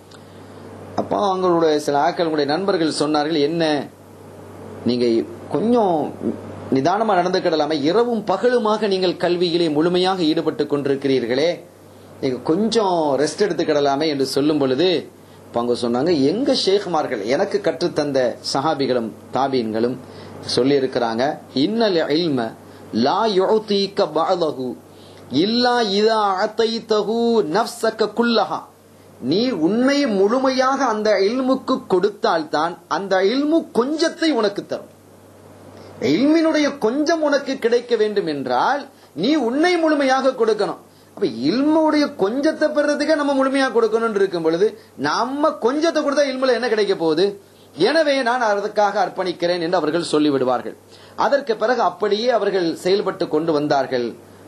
அப்போ அவங்களுடைய சில ஆக்களுடைய நண்பர்கள் சொன்னார்கள் என்ன நீங்க கொஞ்சம் நிதானமா நடந்துக்கிடலாமே இரவும் பகலுமாக நீங்கள் கல்வியிலே முழுமையாக ஈடுபட்டுக் கொண்டிருக்கிறீர்களே நீங்க கொஞ்சம் ரெஸ்ட் எடுத்துக்கிடலாமே என்று சொல்லும் பொழுது இப்ப அவங்க சொன்னாங்க எங்க ஷேக்மார்கள் எனக்கு கற்றுத்தந்த சஹாபிகளும் தாபீன்களும் சொல்லி இருக்கிறாங்க இன்னல் இல்ம லா யுஅதீக பஅதஹு இல்லா இதா அதைதஹு நஃப்ஸக குல்லஹா நீ உன்னை முழுமையாக அந்த இல்முக்கு கொடுத்தால்தான் அந்த இல்மு கொஞ்சத்தை உனக்கு தரும் இல்மினுடைய கொஞ்சம் உனக்கு கிடைக்க வேண்டும் என்றால் நீ உன்னை முழுமையாக கொடுக்கணும் அப்ப இல்முடைய கொஞ்சத்தை பெறதுக்கே நம்ம முழுமையா கொடுக்கணும் இருக்கும் பொழுது நம்ம கொஞ்சத்தை கொடுத்தா இல்முல என்ன கிடைக்க போகுது எனவே நான் அதற்காக அர்ப்பணிக்கிறேன் என்று அவர்கள் சொல்லிவிடுவார்கள் அதற்கு பிறகு அப்படியே அவர்கள் செயல்பட்டு கொண்டு வந்தார்கள்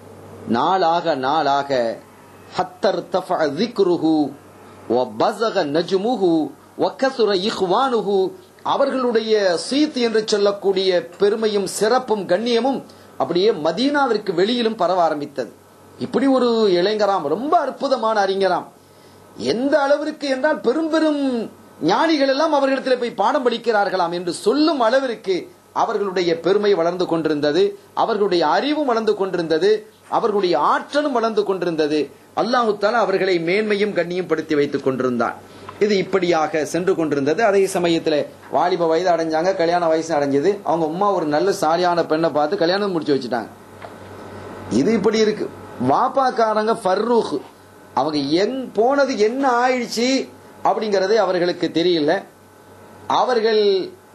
நாளாக நாளாக ஹத்தர் தஃப ذِكْرُهُ وَبَزَغَ نَجْمُهُ وَكَثُرَ إِخْوَانُهُ அவர்களுடைய சீத் என்று சொல்லக்கூடிய பெருமையும் சிறப்பும் கண்ணியமும் அப்படியே மதீனாவிற்கு வெளியிலும் பரவ ஆரம்பித்தது இப்படி ஒரு இளைஞராம் ரொம்ப அற்புதமான அறிஞராம் எந்த அளவிற்கு என்றால் பெரும் பெரும் ஞானிகள் எல்லாம் அவர்களிடத்தில் போய் பாடம் படிக்கிறார்களாம் என்று சொல்லும் அளவிற்கு அவர்களுடைய பெருமை வளர்ந்து கொண்டிருந்தது அவர்களுடைய அறிவும் வளர்ந்து கொண்டிருந்தது அவர்களுடைய ஆற்றலும் வளர்ந்து கொண்டிருந்தது அல்லாஹு தாலா அவர்களை மேன்மையும் கண்ணியும் படுத்தி வைத்துக் கொண்டிருந்தான் இது இப்படியாக சென்று கொண்டிருந்தது அதே சமயத்துல வாலிப வயது அடைஞ்சாங்க கல்யாண வயசு அடைஞ்சது அவங்க அம்மா ஒரு நல்ல சாலியான பெண்ணை பார்த்து கல்யாணம் முடிச்சு வச்சுட்டாங்க இது இப்படி இருக்கு வாப்பாக்காரங்க ஃபர்ரூக் அவங்க எங் போனது என்ன ஆயிடுச்சு அப்படிங்கறது அவர்களுக்கு தெரியல அவர்கள்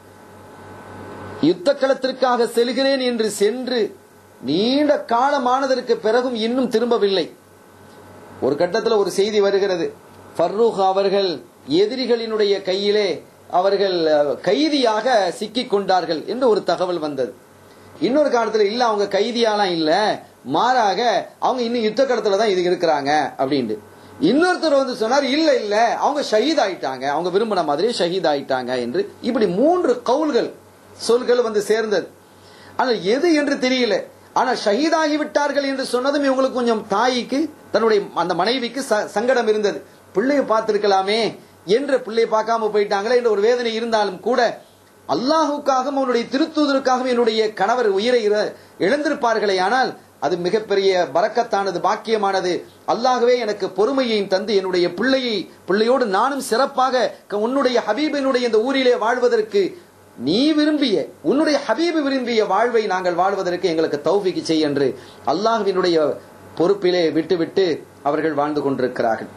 யுத்த களத்திற்காக செல்கிறேன் என்று சென்று நீண்ட காலமானதற்கு பிறகும் இன்னும் திரும்பவில்லை ஒரு கட்டத்தில் ஒரு செய்தி வருகிறது ஃபர்ரூக் அவர்கள் எதிரிகளினுடைய கையிலே அவர்கள் அஹ், கைதியாக சிக்கிக் கொண்டார்கள் என்று ஒரு தகவல் வந்தது இன்னொரு காலத்துல இல்ல அவங்க கைதியாலாம் இல்ல மாறாக அவங்க இன்னும் யுத்த களத்துல தான் இது இருக்கிறாங்க அப்படின்ட்டு இன்னொருத்தர் வந்து சொன்னார் இல்ல இல்ல அவங்க ஷஹீத் ஆயிட்டாங்க அவங்க விரும்பின மாதிரி ஷஹீத் ஆயிட்டாங்க என்று இப்படி மூன்று கவுல்கள் சொல்கள் வந்து சேர்ந்தது ஆனால் எது என்று தெரியல ஆனா ஷஹீதாகி விட்டார்கள் என்று சொன்னதும் இவங்களுக்கு கொஞ்சம் தாய்க்கு தன்னுடைய அந்த மனைவிக்கு ச- சங்கடம் இருந்தது பிள்ளைய பார்த்திருக்கலாமே என்று பிள்ளைய பார்க்காம போயிட்டாங்களே என்ற ஒரு வேதனை இருந்தாலும் கூட அல்லாஹுக்காகவும் அவனுடைய திருத்தூதருக்காகவும் என்னுடைய கணவர் உயிரை இழ- இழந்திருப்பார்களே ஆனால் அது மிகப்பெரிய பரக்கத்தானது பாக்கியமானது அல்லாகவே எனக்கு பொறுமையையும் தந்து என்னுடைய பிள்ளையை பிள்ளையோடு நானும் சிறப்பாக க- உன்னுடைய ஹபீபினுடைய இந்த ஊரிலே வாழ்வதற்கு நீ விரும்பிய உன்னுடைய ஹபீபு விரும்பிய வாழ்வை நாங்கள் வாழ்வதற்கு எங்களுக்கு தௌஃபிக்கு செய் என்று அல்லாஹ்வினுடைய பொறுப்பிலே விட்டுவிட்டு அவர்கள் வாழ்ந்து கொண்டிருக்கிறார்கள்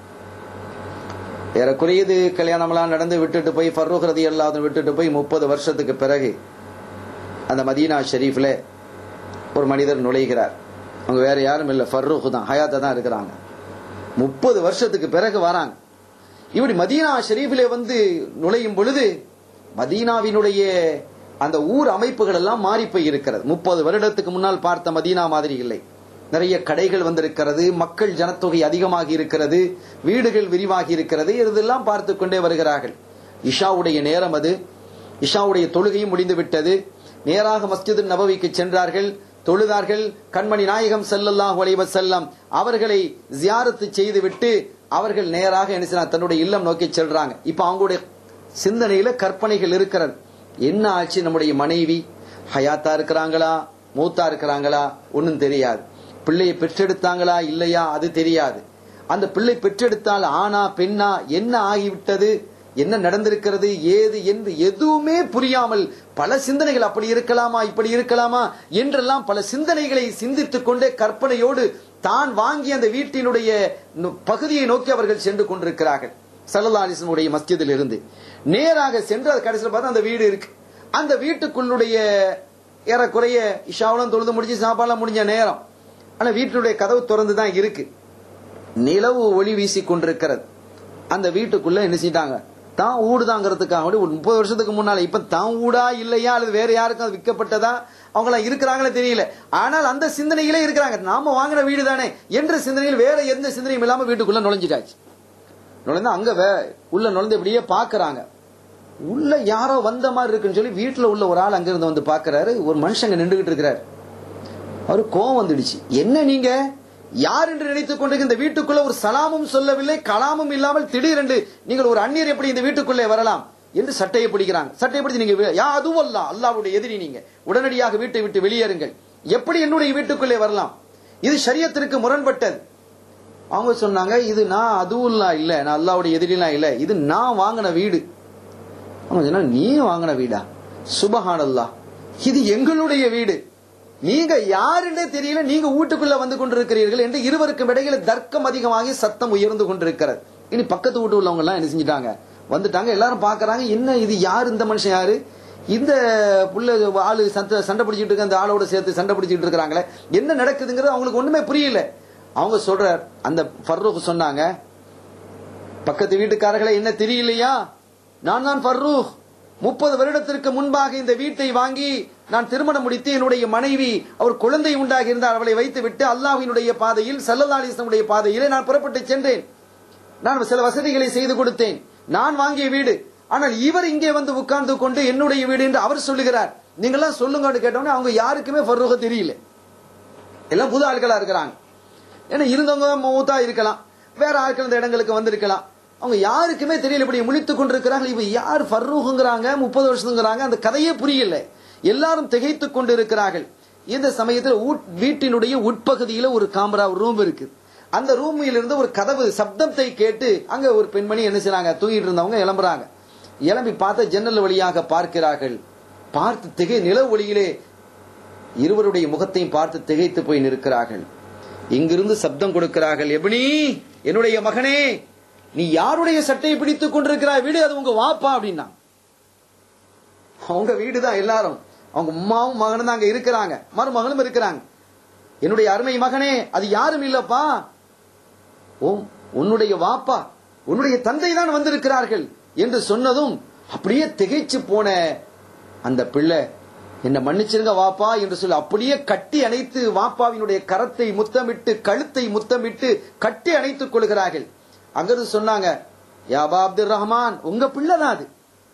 ஏறக்குறையது கல்யாணம்லாம் நடந்து விட்டுட்டு போய் ஃபர்ரூக் ரதி அல்லாத விட்டுட்டு போய் முப்பது வருஷத்துக்கு பிறகு அந்த மதீனா ஷெரீஃப்ல ஒரு மனிதர் நுழைகிறார் அவங்க வேற யாரும் இல்ல ஃபர்ரூக் தான் ஹயாத்தா தான் இருக்கிறாங்க முப்பது வருஷத்துக்கு பிறகு வராங்க இப்படி மதீனா ஷெரீஃபிலே வந்து நுழையும் பொழுது மதீனாவினுடைய அந்த ஊர் அமைப்புகள் எல்லாம் மாறி போய் இருக்கிறது முப்பது வருடத்துக்கு முன்னால் பார்த்த மதீனா மாதிரி இல்லை நிறைய கடைகள் வந்திருக்கிறது மக்கள் ஜனத்தொகை அதிகமாகி இருக்கிறது வீடுகள் விரிவாகி இருக்கிறது இதெல்லாம் பார்த்து கொண்டே வருகிறார்கள் இஷாவுடைய நேரம் அது இஷாவுடைய தொழுகையும் முடிந்து விட்டது நேராக மஸ்ஜிது நபவிக்கு சென்றார்கள் தொழுதார்கள் கண்மணி நாயகம் ஸல்லல்லாஹு அலைஹி வஸல்லம் அவர்களை ஜியாரத்து செய்துவிட்டு அவர்கள் நேராக என்ன செய்றாங்க? தன்னுடைய இல்லம் நோக்கி செல்றாங்க இப்ப அவங்களுடைய சிந்தனையில கற்பனைகள் இருக்கிறது என்ன ஆச்சு நம்முடைய மனைவி ஹயாத்தா இருக்கிறாங்களா மூத்தா இருக்கிறாங்களா ஒன்னும் தெரியாது பிள்ளையை பெற்றெடுத்தாங்களா இல்லையா அது தெரியாது அந்த பிள்ளை பெற்றெடுத்தால் ஆனா பெண்ணா என்ன ஆகிவிட்டது என்ன நடந்திருக்கிறது ஏது என்று எதுவுமே புரியாமல் பல சிந்தனைகள் அப்படி இருக்கலாமா இப்படி இருக்கலாமா என்றெல்லாம் பல சிந்தனைகளை சிந்தித்துக் கொண்டே கற்பனையோடு தான் வாங்கிய அந்த வீட்டினுடைய நு- பகுதியை நோக்கி அவர்கள் சென்று கொண்டிருக்கிறார்கள் சல்லல்லா அலிஸ்லமுடைய மஸ்ஜிதில் இருந்து நேராக சென்று அது கடைசியில் பார்த்தா அந்த வீடு இருக்கு அந்த வீட்டுக்குள்ளுடைய ஏறக்குறைய இஷாவெல்லாம் தொழுது முடிச்சு சாப்பாடுலாம் முடிஞ்ச நேரம் ஆனா வீட்டினுடைய கதவு திறந்து தான் இருக்கு நிலவு ஒளி வீசி கொண்டிருக்கிறது அந்த வீட்டுக்குள்ள என்ன செஞ்சிட்டாங்க தான் ஊடுதாங்கிறதுக்காக வேண்டி ஒரு முப்பது வருஷத்துக்கு முன்னால இப்ப தான் ஊடா இல்லையா அல்லது வேற யாருக்கும் அது விற்கப்பட்டதா அவங்க எல்லாம் இருக்கிறாங்களே தெரியல ஆனால் அந்த சிந்தனையிலே இருக்கிறாங்க நாம வாங்கின வீடு தானே என்ற சிந்தனையில் வேற எந்த சிந்தனையும் இல்லாம வீட்டுக்குள்ள நுழைஞ்சிட்டாச்சு நுழைந்து அங்க வே- உள்ள நுழைந்து இப்படியே பாக்குறாங்க உள்ள யாரோ வந்த மாதிரி இருக்குன்னு சொல்லி வீட்டுல உள்ள ஒரு ஆள் அங்கிருந்து வந்து பாக்குறாரு ஒரு மனுஷங்க நின்றுகிட்டு இருக்கிறாரு அவரு கோவம் வந்துடுச்சு என்ன நீங்க யார் என்று நினைத்துக் கொண்டு இந்த வீட்டுக்குள்ள ஒரு சலாமும் சொல்லவில்லை கலாமும் இல்லாமல் திடீரென்று நீங்கள் ஒரு அந்நியர் எப்படி இந்த வீட்டுக்குள்ளே வரலாம் என்று சட்டையை பிடிக்கிறாங்க சட்டையை பிடிச்சு நீங்க வே- யா அதுவும் அல்ல அல்லாவுடைய எதிரி நீங்க உடனடியாக வீட்டை விட்டு வெளியேறுங்கள் எப்படி என்னுடைய வீட்டுக்குள்ளே வரலாம் இது ஷரியத்திற்கு முரண்பட்டது அவங்க சொன்னாங்க இது நான் அதுவும் இல்ல நான் அல்லாவுடைய எதிரிலாம் இல்ல இது நான் வாங்கின வீடு அவங்க சொன்னாங்க நீ வாங்கின வீடா சுபஹானல்லா இது எங்களுடைய வீடு நீங்க யாருன்னே தெரியல நீங்க வீட்டுக்குள்ள வந்து கொண்டிருக்கிறீர்கள் என்று இருவருக்கும் இடையில தர்க்கம் அதிகமாகி சத்தம் உயர்ந்து கொண்டிருக்கிறது இனி பக்கத்து வீட்டு உள்ளவங்க எல்லாம் என்ன செஞ்சிட்டாங்க வந்துட்டாங்க எல்லாரும் பாக்குறாங்க என்ன இது யாரு இந்த மனுஷன் யாரு இந்த புள்ள ஆளு சண்டை சண்டை பிடிச்சிட்டு இருக்க அந்த ஆளோட சேர்த்து சண்டை பிடிச்சிட்டு இருக்காங்களே என்ன நடக்குதுங்கிறது அவங்களுக்கு ஒண்ணுமே புரியல அவங்க சொல்றார் அந்த ஃபர்ரூக் சொன்னாங்க பக்கத்து வீட்டுக்காரர்களை என்ன தெரியலையா நான் தான் ஃபர்ரூக் முப்பது வருடத்திற்கு முன்பாக இந்த வீட்டை வாங்கி நான் திருமணம் முடித்து என்னுடைய மனைவி அவர் குழந்தை உண்டாகி இருந்தால் அவளை வைத்து விட்டு அல்லாஹ்வினுடைய பாதையில் சல்லல்லாலிசனுடைய பாதையிலே நான் புறப்பட்டு சென்றேன் நான் சில வசதிகளை செய்து கொடுத்தேன் நான் வாங்கிய வீடு ஆனால் இவர் இங்கே வந்து உட்கார்ந்து கொண்டு என்னுடைய வீடு என்று அவர் சொல்லுகிறார் நீங்கெல்லாம் சொல்லுங்கன்னு கேட்டோன்னே அவங்க யாருக்குமே ஃபர்ரூக தெரியல எல்லாம் புது ஆட்களா இருக்கிறாங்க ஏன்னா இருந்தவங்க மூத்தா இருக்கலாம் வேற ஆட்கள் இந்த இடங்களுக்கு வந்திருக்கலாம் அவங்க யாருக்குமே தெரியல இப்படி முழித்துக் கொண்டிருக்கிறார்கள் இவ யார் ஃபர்ரூஹுங்கிறாங்க முப்பது வருஷங்கிறாங்க அந்த கதையே புரியல எல்லாரும் திகைத்துக் கொண்டு இருக்கிறார்கள் இந்த சமயத்தில் வீட்டினுடைய உட்பகுதியில ஒரு காமரா ரூம் இருக்கு அந்த ரூமில் இருந்து ஒரு கதவு சப்தத்தை கேட்டு அங்க ஒரு பெண்மணி என்ன செய்றாங்க தூங்கிட்டு இருந்தவங்க எழும்புறாங்க எழும்பி பார்த்த ஜன்னல் வழியாக பார்க்கிறார்கள் பார்த்து திகை நிலவு ஒளியிலே இருவருடைய முகத்தையும் பார்த்து திகைத்து போய் நிற்கிறார்கள் இங்கிருந்து சப்தம் கொடுக்கிறார்கள் எபினி என்னுடைய மகனே நீ யாருடைய சட்டையை பிடித்துக் கொண்டிருக்கிறாய் வீடு அது உங்க வாப்பா அப்படின்னா அவங்க வீடுதான் எல்லாரும் அவங்க உமாவும் மகனும் தான் அங்க இருக்கிறாங்க மருமகனும் இருக்கிறாங்க என்னுடைய அருமை மகனே அது யாரும் இல்லப்பா ஓம் உன்னுடைய வாப்பா உன்னுடைய தந்தை தான் வந்திருக்கிறார்கள் என்று சொன்னதும் அப்படியே திகைச்சு போன அந்த பிள்ளை என்ன மன்னிச்சிருங்க வாப்பா என்று சொல்லி அப்படியே கட்டி அணைத்து வாப்பாவினுடைய கரத்தை முத்தமிட்டு கழுத்தை முத்தமிட்டு கட்டி அணைத்துக் கொள்கிறார்கள் அங்கிருந்து சொன்னாங்க யாபா அப்துல் ரஹ்மான் உங்க பிள்ளை தான் அது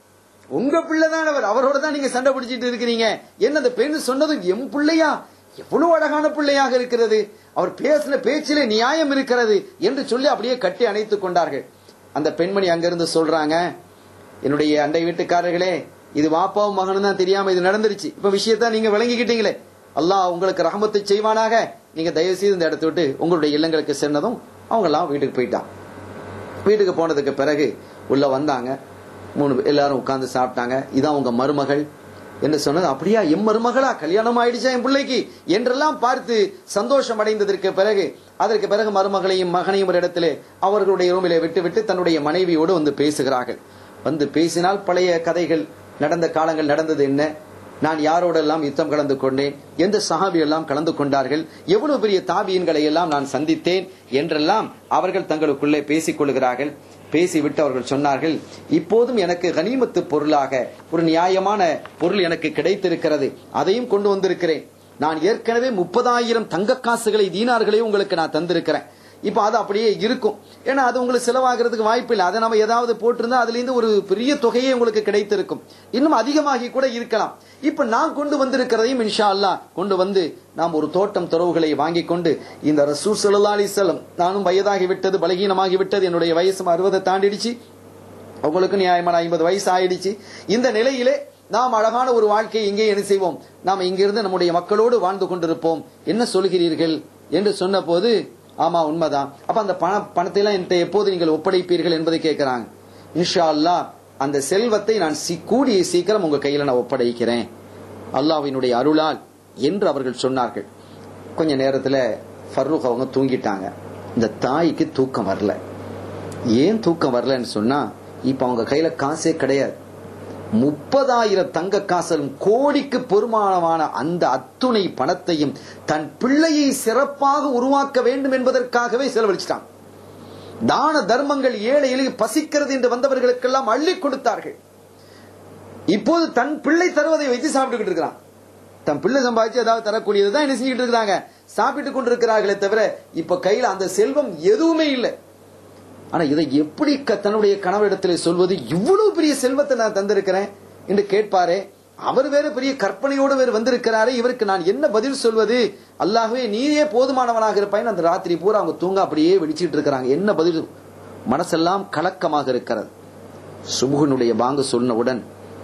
உங்க பிள்ளை தான் அவர் அவரோட தான் நீங்க சண்டை பிடிச்சிட்டு இருக்கிறீங்க என்ன அந்த பெண் சொன்னது எம் பிள்ளையா எவ்வளவு அழகான பிள்ளையாக இருக்கிறது அவர் பேசின பேச்சிலே நியாயம் இருக்கிறது என்று சொல்லி அப்படியே கட்டி அணைத்துக் கொண்டார்கள் அந்த பெண்மணி அங்கிருந்து சொல்றாங்க என்னுடைய அண்டை வீட்டுக்காரர்களே இது வாப்பாவும் மகனும் தான் தெரியாம இது நடந்துருச்சு இப்ப விஷயத்த நீங்க விளங்கிக்கிட்டீங்களே அல்லாஹ் உங்களுக்கு ரஹமத்தை செய்வானாக நீங்க தயவு செய்து இந்த இடத்த விட்டு உங்களுடைய இல்லங்களுக்கு சென்னதும் அவங்க எல்லாம் வீட்டுக்கு போயிட்டான் வீட்டுக்கு போனதுக்கு பிறகு உள்ள வந்தாங்க மூணு பேர் எல்லாரும் உட்கார்ந்து சாப்பிட்டாங்க இதான் உங்க மருமகள் என்று சொன்னது அப்படியா எம் மருமகளா கல்யாணம் ஆயிடுச்சா என் பிள்ளைக்கு என்றெல்லாம் பார்த்து சந்தோஷம் அடைந்ததற்கு பிறகு அதற்கு பிறகு மருமகளையும் மகனையும் ஒரு இடத்திலே அவர்களுடைய ரூமிலே விட்டுவிட்டு தன்னுடைய மனைவியோடு வந்து பேசுகிறார்கள் வந்து பேசினால் பழைய கதைகள் நடந்த காலங்கள் நடந்தது என்ன நான் யாரோடெல்லாம் யுத்தம் கலந்து கொண்டேன் எந்த சஹாபி எல்லாம் கலந்து கொண்டார்கள் எவ்வளவு பெரிய தாபியன்களை எல்லாம் நான் சந்தித்தேன் என்றெல்லாம் அவர்கள் தங்களுக்குள்ளே பேசிக் கொள்கிறார்கள் பேசிவிட்டு அவர்கள் சொன்னார்கள் இப்போதும் எனக்கு கனிமத்து பொருளாக ஒரு நியாயமான பொருள் எனக்கு கிடைத்திருக்கிறது அதையும் கொண்டு வந்திருக்கிறேன் நான் ஏற்கனவே முப்பதாயிரம் தங்க காசுகளை தீனார்களையும் உங்களுக்கு நான் தந்திருக்கிறேன் இப்ப அது அப்படியே இருக்கும் ஏன்னா அது உங்களுக்கு செலவாகிறதுக்கு வாய்ப்பு இல்லை அதை நம்ம ஏதாவது போட்டிருந்தா அதுல இருந்து ஒரு பெரிய தொகையே உங்களுக்கு கிடைத்திருக்கும் இன்னும் அதிகமாகி கூட இருக்கலாம் இப்ப நான் கொண்டு வந்திருக்கிறதையும் இன்ஷா அல்லாஹ் கொண்டு வந்து நாம் ஒரு தோட்டம் துறவுகளை வாங்கி கொண்டு இந்த ரசூல் சல்லா அலிசல்லம் நானும் வயதாகி விட்டது பலகீனமாகி விட்டது என்னுடைய வயசு அறுபதை தாண்டிடுச்சு அவங்களுக்கு நியாயமான ஐம்பது வயசு ஆயிடுச்சு இந்த நிலையிலே நாம் அழகான ஒரு வாழ்க்கையை இங்கே என்ன செய்வோம் நாம் இங்கிருந்து நம்முடைய மக்களோடு வாழ்ந்து கொண்டிருப்போம் என்ன சொல்கிறீர்கள் என்று சொன்ன போது ஆமா உண்மைதான் அப்ப அந்த பண பணத்தை எல்லாம் என்கிட்ட எப்போது நீங்கள் ஒப்படைப்பீர்கள் என்பதை கேட்கிறாங்க இன்ஷா அல்லாஹ் அந்த செல்வத்தை நான் சி- கூடிய சீக்கிரம் உங்க கையில நான் ஒப்படைக்கிறேன் அல்லாஹ்வினுடைய அருளால் என்று அவர்கள் சொன்னார்கள் கொஞ்ச நேரத்துல ஃபர்ரூக் அவங்க தூங்கிட்டாங்க இந்த தாய்க்கு தூக்கம் வரல ஏன் தூக்கம் வரலன்னு சொன்னா இப்ப அவங்க கையில காசே கிடையாது முப்பதாயிரம் தங்க காசலும் கோடிக்கு பெருமானமான அந்த அத்துணை பணத்தையும் தன் பிள்ளையை சிறப்பாக உருவாக்க வேண்டும் என்பதற்காகவே செலவழிச்சிட்டாங்க தான தர்மங்கள் ஏழை எளிய பசிக்கிறது என்று வந்தவர்களுக்கெல்லாம் அள்ளி கொடுத்தார்கள் இப்போது தன் பிள்ளை தருவதை வைத்து சாப்பிட்டுக்கிட்டு இருக்கிறான் தன் பிள்ளை சம்பாதிச்சு ஏதாவது தரக்கூடியது தான் என்ன செஞ்சுட்டு இருக்கிறாங்க சாப்பிட்டு கொண்டிருக்கிறார்களே தவிர இப்ப கையில அந்த செல்வம் எதுவுமே இல்லை ஆனா இதை எப்படி க- தன்னுடைய கணவரிடத்தில் சொல்வது இவ்வளவு பெரிய செல்வத்தை நான் தந்திருக்கிறேன் என்று கேட்பாரே அவர் வேற பெரிய கற்பனையோடு வேறு வந்திருக்கிறாரே இவருக்கு நான் என்ன பதில் சொல்வது அல்லாஹ்வே நீயே போதுமானவனாக இருப்பாயின் அந்த ராத்திரி பூரா அவங்க தூங்க அப்படியே வெடிச்சிட்டு இருக்கிறாங்க என்ன பதில் மனசெல்லாம் கலக்கமாக இருக்கிறது சுபுகனுடைய பாங்கு சொன்னவுடன்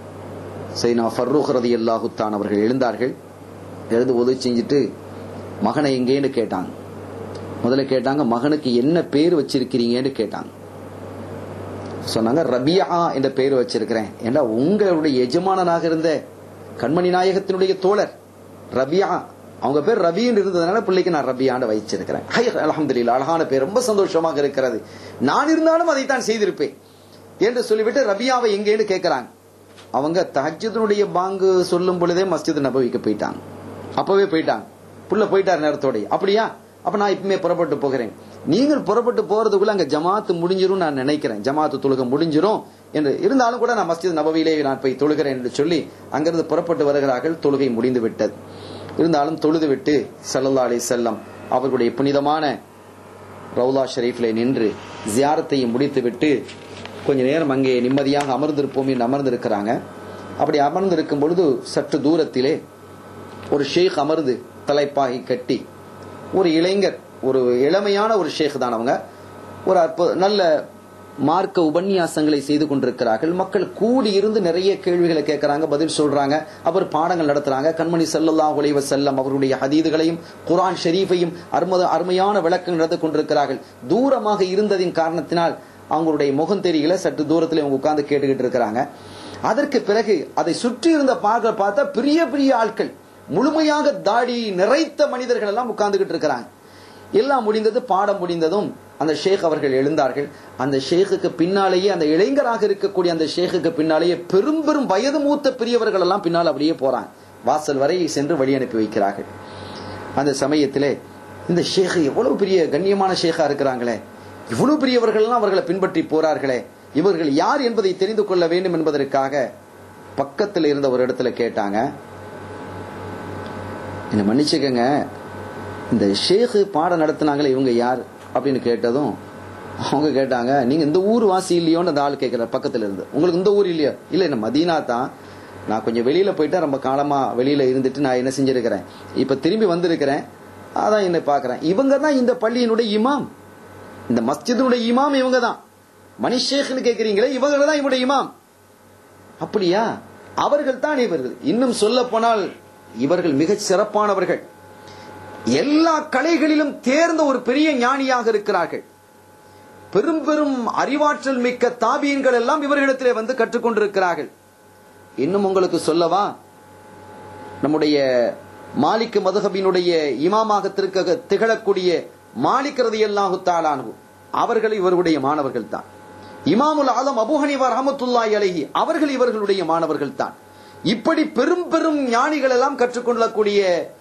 சைனா ஃபர்ரூக் ரதி அல்லாஹுத்தான் அவர்கள் எழுந்தார்கள் எழுந்து உதவி செஞ்சுட்டு மகனை எங்கேன்னு கேட்டாங்க முதல்ல கேட்டாங்க மகனுக்கு என்ன பேர் வச்சிருக்கிறீங்கன்னு கேட்டாங்க சொன்னாங்க ரபியா என்ற பெயர் வச்சிருக்கிறேன் ஏன்னா உங்களுடைய எஜமானனாக இருந்த கண்மணி நாயகத்தினுடைய தோழர் ரபியா அவங்க பேர் ரபின்னு இருந்ததுனால பிள்ளைக்கு நான் ரபியான்னு வச்சிருக்கிறேன் ஹை அலமதுல்லா அழகான பேர் ரொம்ப சந்தோஷமாக இருக்கிறது நான் இருந்தாலும் அதைத்தான் செய்திருப்பேன் என்று சொல்லிவிட்டு ரபியாவை எங்கேன்னு கேட்கிறாங்க அவங்க தஹஜ்ஜுடைய பாங்கு சொல்லும் பொழுதே மஸ்ஜித் நபவிக்கு போயிட்டாங்க அப்பவே போயிட்டாங்க புள்ள போயிட்டார் நேரத்தோட அப்படியா அப்ப நான் இப்பவுமே புறப்பட்டு போகிறேன் நீங்கள் புறப்பட்டு போறதுக்குள்ள அங்க ஜமாத்து முடிஞ்சிரும் நான் நினைக்கிறேன் ஜமாத்து தொழுகை முடிஞ்சிரும் என்று இருந்தாலும் கூட நான் மஸ்ஜித் நபவியிலே நான் போய் தொழுகிறேன் என்று சொல்லி அங்கிருந்து புறப்பட்டு வருகிறார்கள் தொழுகை முடிந்து விட்டது இருந்தாலும் தொழுது விட்டு சல்லல்லா அலி செல்லம் அவர்களுடைய புனிதமான ரவுலா ஷெரீஃபிலே நின்று ஜியாரத்தையும் முடித்துவிட்டு கொஞ்ச நேரம் அங்கே நிம்மதியாக அமர்ந்திருப்போம் என்று அமர்ந்திருக்கிறாங்க அப்படி அமர்ந்திருக்கும் பொழுது சற்று தூரத்திலே ஒரு ஷேக் அமர்ந்து தலைப்பாகி கட்டி ஒரு இளைஞர் ஒரு இளமையான ஒரு ஷேக் தான் அவங்க ஒரு அற்புத நல்ல மார்க்க உபன்யாசங்களை செய்து கொண்டிருக்கிறார்கள் மக்கள் கூடி இருந்து நிறைய கேள்விகளை கேட்கறாங்க பதில் சொல்றாங்க அவர் பாடங்கள் நடத்துறாங்க கண்மணி ஸல்லல்லாஹு அலைஹி வஸல்லம் அவருடைய ஹதீதுகளையும் குர்ஆன் ஷரீஃபையும் அருமத அருமையான விளக்கம் நடந்து கொண்டிருக்கிறார்கள் தூரமாக இருந்ததின் காரணத்தினால் அவங்களுடைய முகம் தெரியல சற்று தூரத்தில் அவங்க உட்கார்ந்து கேட்டுக்கிட்டு இருக்கிறாங்க அதற்கு பிறகு அதை சுற்றி இருந்த பார்க்க பார்த்தா பெரிய பெரிய ஆட்கள் முழுமையாக தாடி நிறைத்த மனிதர்கள் எல்லாம் உட்கார்ந்துகிட்டு இருக்கிறாங்க எல்லாம் முடிந்தது பாடம் முடிந்ததும் அந்த ஷேக் அவர்கள் எழுந்தார்கள் அந்த ஷேக்குக்கு பின்னாலேயே அந்த இளைஞராக இருக்கக்கூடிய அந்த ஷேக்குக்கு பின்னாலேயே பெரும் பெரும் வயது மூத்த பெரியவர்கள் எல்லாம் பின்னால் அப்படியே போறாங்க வாசல் வரை சென்று வழி அனுப்பி வைக்கிறார்கள் அந்த சமயத்திலே இந்த ஷேக் எவ்வளவு பெரிய கண்ணியமான ஷேக்கா இருக்கிறாங்களே இவ்வளவு பெரியவர்கள் எல்லாம் அவர்களை பின்பற்றி போறார்களே இவர்கள் யார் என்பதை தெரிந்து கொள்ள வேண்டும் என்பதற்காக பக்கத்தில் இருந்த ஒரு இடத்துல கேட்டாங்க என்ன மன்னிச்சுக்கங்க இந்த ஷேக் பாடம் நடத்துனாங்களே இவங்க யார் அப்படின்னு கேட்டதும் அவங்க கேட்டாங்க நீங்க இந்த ஊர் வாசி இல்லையோன்னு அந்த ஆள் கேட்கிற பக்கத்துல இருந்து உங்களுக்கு இந்த ஊர் இல்லையா இல்ல என்ன மதீனா தான் நான் கொஞ்சம் வெளியில போயிட்டா ரொம்ப காலமா வெளியில இருந்துட்டு நான் என்ன செஞ்சிருக்கிறேன் இப்ப திரும்பி வந்திருக்கிறேன் அதான் என்னை பாக்குறேன் இவங்க தான் இந்த பள்ளியினுடைய இமாம் இந்த மஸ்ஜிதுடைய இமாம் இவங்க தான் மணிஷேக்னு கேக்குறீங்களே இவங்க தான் இவருடைய இமாம் அப்படியா அவர்கள் தான் இவர்கள் இன்னும் சொல்ல போனால் இவர்கள் மிகச் சிறப்பானவர்கள் எல்லா கலைகளிலும் தேர்ந்த ஒரு பெரிய ஞானியாக இருக்கிறார்கள் பெரும் பெரும் அறிவாற்றல் மிக்க தாபியன்கள் எல்லாம் இவர்களிடத்திலே வந்து கற்றுக்கொண்டிருக்கிறார்கள் இன்னும் உங்களுக்கு சொல்லவா நம்முடைய மாலிக் மதுஹபினுடைய இமாமாக திருக்க திகழக்கூடிய மாலிக் ரதியல்லாஹு தாலானு அவர்கள் இவருடைய மாணவர்கள் தான் இமாமுல் ஆலம் அபு ஹனீஃபா ரஹமத்துல்லாஹி அலைஹி அவர்கள் இவர்களுடைய மாணவர்கள் தான் இப்படி பெரும் பெரும் ஞானிகள் எல்லாம் கற்றுக்கொள்ளக்கூடிய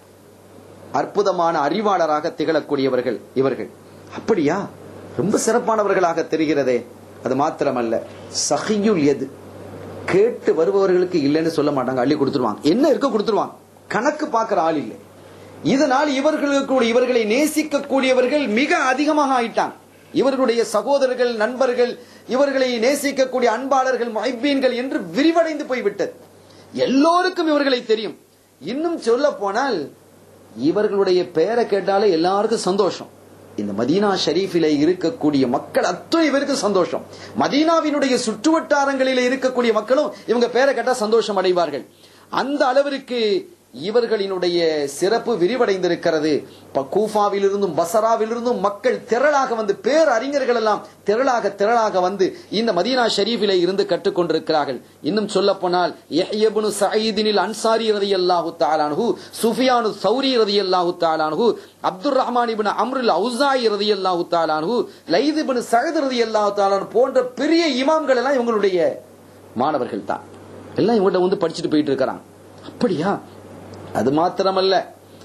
அற்புதமான அறிவாளராக திகழக்கூடியவர்கள் இவர்கள் அப்படியா ரொம்ப சிறப்பானவர்களாக தெரிகிறதே அது மாத்திரமல்ல சஹியுல் எது கேட்டு வருபவர்களுக்கு இல்லைன்னு சொல்ல மாட்டாங்க அள்ளி கொடுத்துருவாங்க என்ன இருக்க கொடுத்துருவாங்க கணக்கு பார்க்கிற ஆள் இல்லை இதனால் இவர்களுக்கு இவர்களை நேசிக்கக்கூடியவர்கள் மிக அதிகமாக ஆயிட்டாங்க இவர்களுடைய சகோதரர்கள் நண்பர்கள் இவர்களை நேசிக்கக்கூடிய அன்பாளர்கள் மைபீன்கள் என்று விரிவடைந்து போய்விட்டது எல்லோருக்கும் இவர்களை தெரியும் இன்னும் சொல்ல போனால் இவர்களுடைய பெயரை கேட்டாலே எல்லாருக்கும் சந்தோஷம் இந்த மதீனா ஷரீஃபில இருக்கக்கூடிய மக்கள் அத்தனை பேருக்கு சந்தோஷம் மதீனாவினுடைய சுற்றுவட்டாரங்களில் இருக்கக்கூடிய மக்களும் இவங்க பேரை கேட்டா சந்தோஷம் அடைவார்கள் அந்த அளவிற்கு இவர்களினுடைய சிறப்பு விரிவடைந்திருக்கிறது கூஃபாவிலிருந்தும் பசராவிலிருந்தும் மக்கள் திரளாக வந்து பேர் அறிஞர்கள் எல்லாம் திரளாக திரளாக வந்து இந்த மதீனா ஷரீஃபிலே இருந்து கற்றுக்கொண்டிருக்கிறார்கள் இன்னும் சொல்ல போனால் யஹ்யபுனு சயீதினில் அன்சாரி ரதியல்லாஹு தாலானஹு சுஃபியானு சௌரி ரதியல்லாஹு தாலானஹு அப்துல் ரஹ்மான் இப்னு அம்ருல் அவுசாய் ரதியல்லாஹு தாலானஹு லைத் இப்னு சஹத் ரதியல்லாஹு தாலானு போன்ற பெரிய இமாம்கள் எல்லாம் இவங்களுடைய மாணவர்கள் தான் எல்லாம் இவங்கள்ட்ட வந்து படிச்சுட்டு போயிட்டு இருக்கிறாங்க அப்படியா அது மாத்திரமல்ல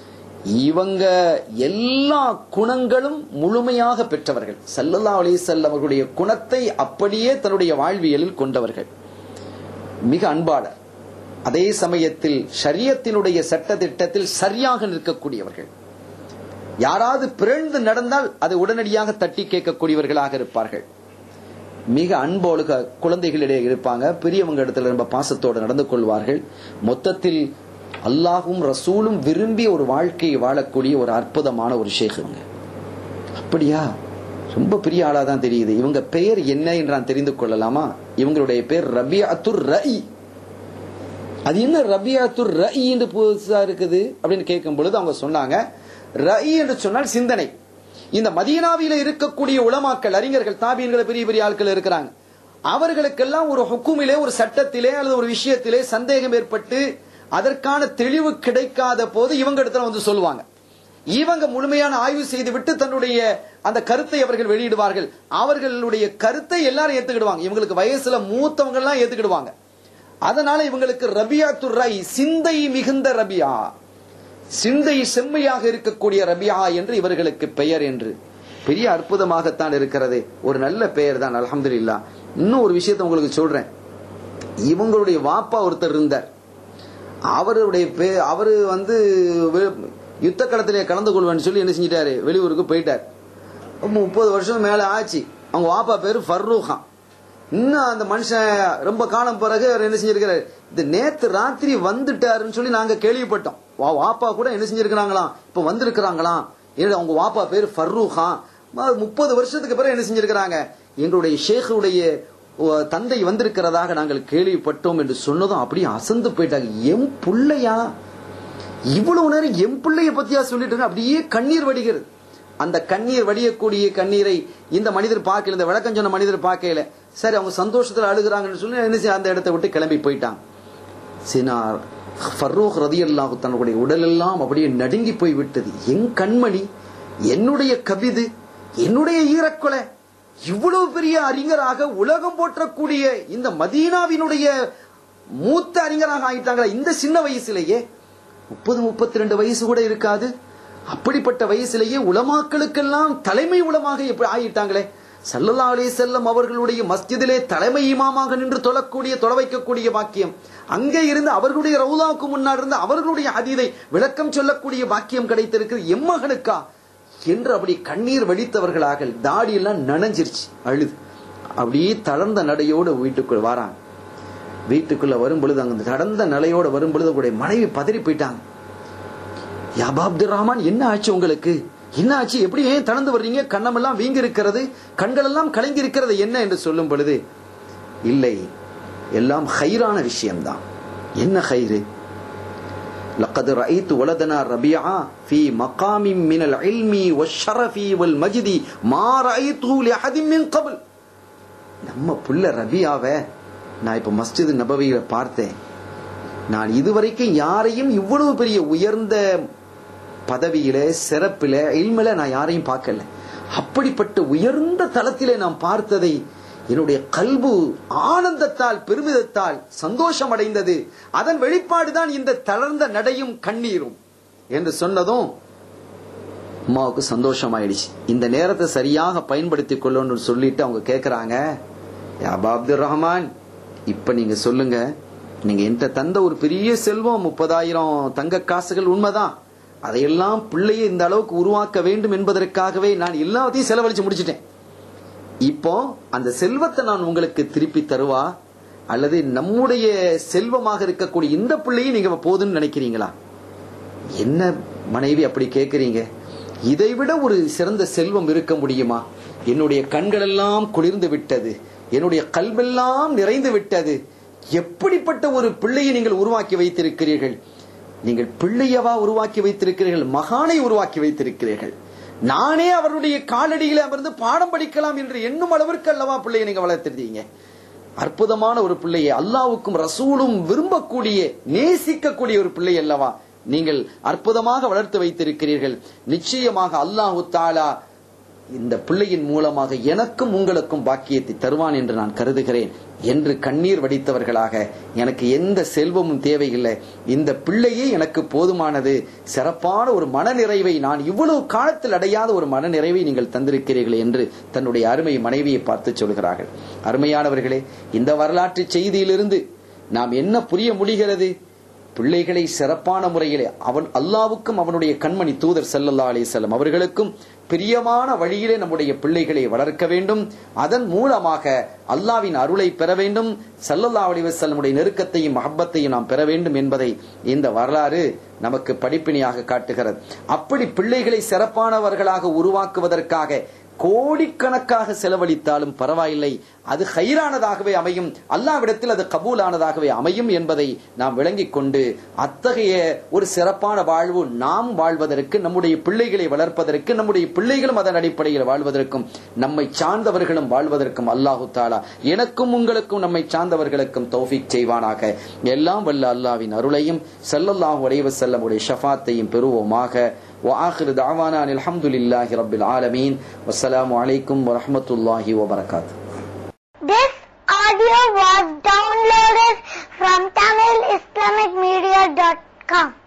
இவங்க எல்லா குணங்களும் முழுமையாக பெற்றவர்கள் சல்லல்லா அலிசல்லம் அவர்களுடைய குணத்தை அப்படியே தன்னுடைய வாழ்வியலில் கொண்டவர்கள் மிக அன்பாளர் அதே சமயத்தில் ஷரியத்தினுடைய சட்ட திட்டத்தில் சரியாக நிற்கக்கூடியவர்கள் யாராவது பிறழ்ந்து நடந்தால் அதை உடனடியாக தட்டி கேட்கக்கூடியவர்களாக இருப்பார்கள் மிக அன்போடு குழந்தைகளிடையே இருப்பாங்க பெரியவங்க இடத்துல ரொம்ப பாசத்தோடு நடந்து கொள்வார்கள் மொத்தத்தில் அல்லாஹும் ரசூலும் விரும்பிய ஒரு வாழ்க்கையை வாழக்கூடிய ஒரு அற்புதமான ஒரு ஷேக் இவங்க அப்படியா ரொம்ப பெரிய ஆளா தான் தெரியுது இவங்க பெயர் என்ன என்று நான் தெரிந்து கொள்ளலாமா இவங்களுடைய பேர் ரபியாத்துர் ரஇ அது என்ன ரபியாத்துர் ரஇ என்று புதுசா இருக்குது அப்படின்னு கேட்கும் பொழுது அவங்க சொன்னாங்க ரஇ என்று சொன்னால் சிந்தனை இந்த மதீனாவில இருக்கக்கூடிய உலமாக்கள் அறிஞர்கள் தாபியன்கள் பெரிய பெரிய ஆட்கள் இருக்கிறாங்க அவர்களுக்கெல்லாம் ஒரு ஹுக்குமிலே ஒரு சட்டத்திலே அல்லது ஒரு விஷயத்திலே சந்தேகம் ஏற்பட்டு அதற்கான தெளிவு கிடைக்காத போது இவங்க இடத்துல வந்து சொல்லுவாங்க இவங்க முழுமையான ஆய்வு செய்து விட்டு தன்னுடைய அந்த கருத்தை அவர்கள் வெளியிடுவார்கள் அவர்களுடைய கருத்தை எல்லாரும் ஏத்துக்கிடுவாங்க இவங்களுக்கு வயசுல மூத்தவங்க எல்லாம் ஏத்துக்கிடுவாங்க அதனால இவங்களுக்கு ரபியா துர்ரை சிந்தை மிகுந்த ரபியா சிந்தை செம்மையாக இருக்கக்கூடிய ரபியா என்று இவர்களுக்கு பெயர் என்று பெரிய அற்புதமாகத்தான் இருக்கிறது ஒரு நல்ல பெயர் தான் அலமதுல்லா இன்னும் ஒரு விஷயத்த உங்களுக்கு சொல்றேன் இவங்களுடைய வாப்பா ஒருத்தர் இருந்தார் அவருடைய பே அவரு வந்து யுத்த களத்திலே கலந்து கொள்வேன்னு சொல்லி என்ன செஞ்சிட்டாரு வெளியூருக்கு போயிட்டார் முப்பது வருஷம் மேல ஆச்சு அவங்க வாப்பா பேரு ஃபர்ரூஹான் இன்னும் அந்த மனுஷன் ரொம்ப காலம் பிறகு அவர் என்ன செஞ்சிருக்கிறாரு இந்த நேத்து ராத்திரி வந்துட்டாருன்னு சொல்லி நாங்க கேள்விப்பட்டோம் வாப்பா கூட என்ன செஞ்சிருக்கிறாங்களாம் இப்ப வந்திருக்கிறாங்களாம் அவங்க வாப்பா பேரு ஃபர்ரூஹான் முப்பது வருஷத்துக்கு பிறகு என்ன செஞ்சிருக்கிறாங்க எங்களுடைய ஷேகுடைய ஓ, தந்தை வந்திருக்கிறதாக நாங்கள் கேள்விப்பட்டோம் என்று சொன்னதும் அப்படியே அசந்து போயிட்டாங்க எம் புள்ளையா இவ்வளவு நேரம் என் பிள்ளைய பத்தியா சொல்லிட்டு இருக்க, அப்படியே கண்ணீர் வடிகிறது அந்த கண்ணீர் வடியக்கூடிய கண்ணீரை இந்த மனிதர் பார்க்கல இந்த விளக்கம் சொன்ன மனிதர் பார்க்கல சரி அவங்க சந்தோஷத்துல அழுகுறாங்கன்னு சொல்லி என்ன செய்ய, அந்த இடத்தை விட்டு கிளம்பி போயிட்டாங்க சினார் ஃபர்ரூக் ரதியல்லாஹு தன்னுடைய உடலெல்லாம் அப்படியே நடுங்கி போய் விட்டது என் கண்மணி என்னுடைய கவிது என்னுடைய ஈரக்கொலை இவ்வளவு பெரிய அறிஞராக உலகம் போற்றக்கூடிய இந்த மதீனாவினுடைய மூத்த அறிஞராக ஆயிட்டாங்களா இந்த சின்ன வயசுலயே முப்பது முப்பத்தி ரெண்டு வயசு கூட இருக்காது அப்படிப்பட்ட வயசுலேயே உலமாக்களுக்கெல்லாம் தலைமை உலமாக எப்படி ஆயிட்டாங்களே சல்லல்லா அலைஹி செல்லம் அவர்களுடைய மஸ்ஜிதிலே தலைமை இமாமாக நின்று தொழக்கூடிய தொழ வைக்கக்கூடிய பாக்கியம் அங்கே இருந்து அவர்களுடைய ரவுலாவுக்கு முன்னாடி இருந்து அவர்களுடைய அதீதை விளக்கம் சொல்லக்கூடிய பாக்கியம் கிடைத்திருக்கிறது எம்மகனுக்கா என்று அப்படி கண்ணீர் வடித்தவர்களாக தாடியெல்லாம் நனைஞ்சிருச்சு அழுது அப்படியே தளர்ந்த நடையோடு வீட்டுக்குள் வராங்க வீட்டுக்குள்ள வரும் பொழுது அங்க கடந்த நிலையோட வரும் பொழுது உங்களுடைய மனைவி பதறி போயிட்டாங்க யாபா அப்துல் ரஹ்மான் என்ன ஆச்சு உங்களுக்கு என்ன ஆச்சு எப்படி ஏன் தளர்ந்து வர்றீங்க கண்ணமெல்லாம் வீங்கி இருக்கிறது கண்கள் எல்லாம் கலங்கி இருக்கிறது என்ன என்று சொல்லும் பொழுது இல்லை எல்லாம் ஹைரான விஷயம்தான் என்ன ஹைரு لقد رأيت ولدنا ربيعا في مقام من العلم والشرف والمجد ما رأيته لأحد من قبل நம்ம புள்ள ரபியாவை நான் இப்ப மஸ்ஜித் நபவியில பார்த்தேன் நான் இதுவரைக்கும் யாரையும் இவ்வளவு பெரிய உயர்ந்த பதவியில சிறப்பில இல்மில நான் யாரையும் பார்க்கல அப்படிப்பட்ட உயர்ந்த தளத்திலே நான் பார்த்ததை என்னுடைய கல்பு ஆனந்தத்தால் பெருமிதத்தால் சந்தோஷம் அடைந்தது அதன் வெளிப்பாடுதான் இந்த தளர்ந்த நடையும் கண்ணீரும் என்று சொன்னதும் அம்மாவுக்கு சந்தோஷம் ஆயிடுச்சு இந்த நேரத்தை சரியாக பயன்படுத்திக் கொள்ளணும்னு சொல்லிட்டு அவங்க கேக்குறாங்க யாபா அப்துல் ரஹ்மான் இப்ப நீங்க சொல்லுங்க நீங்க என்கிட்ட தந்த ஒரு பெரிய செல்வம் முப்பதாயிரம் தங்க காசுகள் உண்மைதான் அதையெல்லாம் பிள்ளையை இந்த அளவுக்கு உருவாக்க வேண்டும் என்பதற்காகவே நான் எல்லாத்தையும் செலவழிச்சு முடிச்சிட்டேன் இப்போ அந்த செல்வத்தை நான் உங்களுக்கு திருப்பி தருவா அல்லது நம்முடைய செல்வமாக இருக்கக்கூடிய இந்த பிள்ளையும் நீங்க போதுன்னு நினைக்கிறீங்களா என்ன மனைவி அப்படி கேக்குறீங்க இதைவிட ஒரு சிறந்த செல்வம் இருக்க முடியுமா என்னுடைய கண்களெல்லாம் குளிர்ந்து விட்டது என்னுடைய கல்வெல்லாம் நிறைந்து விட்டது எப்படிப்பட்ட ஒரு பிள்ளையை நீங்கள் உருவாக்கி வைத்திருக்கிறீர்கள் நீங்கள் பிள்ளையவா உருவாக்கி வைத்திருக்கிறீர்கள் மகானை உருவாக்கி வைத்திருக்கிறீர்கள் நானே அவருடைய காலடியில அமர்ந்து பாடம் படிக்கலாம் என்று எண்ணும் அளவிற்கு அல்லவா பிள்ளையை நீங்க வளர்த்திருந்தீங்க அற்புதமான ஒரு பிள்ளையை அல்லாவுக்கும் ரசூலும் விரும்பக்கூடிய நேசிக்கக்கூடிய ஒரு பிள்ளை அல்லவா நீங்கள் அற்புதமாக வளர்த்து வைத்திருக்கிறீர்கள் நிச்சயமாக அல்லாஹு தாலா இந்த பிள்ளையின் மூலமாக எனக்கும் உங்களுக்கும் பாக்கியத்தை தருவான் என்று நான் கருதுகிறேன் என்று கண்ணீர் வடித்தவர்களாக எனக்கு எந்த செல்வமும் தேவையில்லை இந்த பிள்ளையே எனக்கு போதுமானது சிறப்பான ஒரு மனநிறைவை நான் இவ்வளவு காலத்தில் அடையாத ஒரு மனநிறைவை நீங்கள் தந்திருக்கிறீர்கள் என்று தன்னுடைய அருமை மனைவியை பார்த்து சொல்கிறார்கள் அருமையானவர்களே இந்த வரலாற்று செய்தியிலிருந்து நாம் என்ன புரிய முடிகிறது பிள்ளைகளை சிறப்பான முறையிலே அவன் அல்லாவுக்கும் அவனுடைய கண்மணி தூதர் சல்லல்லா அலிசல்லம் அவர்களுக்கும் பிரியமான வழியிலே நம்முடைய பிள்ளைகளை வளர்க்க வேண்டும் அதன் மூலமாக அல்லாவின் அருளை பெற வேண்டும் சல்லல்லா அலிவசல்லமுடைய நெருக்கத்தையும் மஹப்பத்தையும் நாம் பெற வேண்டும் என்பதை இந்த வரலாறு நமக்கு படிப்பினையாக காட்டுகிறது அப்படி பிள்ளைகளை சிறப்பானவர்களாக உருவாக்குவதற்காக கோடிக்கணக்காக செலவழித்தாலும் பரவாயில்லை அது ஹைரானதாகவே அமையும் அல்லாவிடத்தில் அது கபூலானதாகவே அமையும் என்பதை நாம் விளங்கிக் கொண்டு அத்தகைய ஒரு சிறப்பான வாழ்வு நாம் வாழ்வதற்கு நம்முடைய பிள்ளைகளை வளர்ப்பதற்கு நம்முடைய பிள்ளைகளும் அதன் அடிப்படையில் வாழ்வதற்கும் நம்மை சார்ந்தவர்களும் வாழ்வதற்கும் அல்லாஹு தாலா எனக்கும் உங்களுக்கும் நம்மை சார்ந்தவர்களுக்கும் தௌஃபிக் செய்வானாக எல்லாம் வல்ல அல்லாவின் அருளையும் செல்லல்லாஹு உடையவ செல்லமுடைய ஷஃபாத்தையும் பெறுவோமாக وآخر دعوانا أن الحمد لله رب العالمين والسلام عليكم ورحمة الله وبركاته This audio was downloaded from TamilIslamicMedia.com.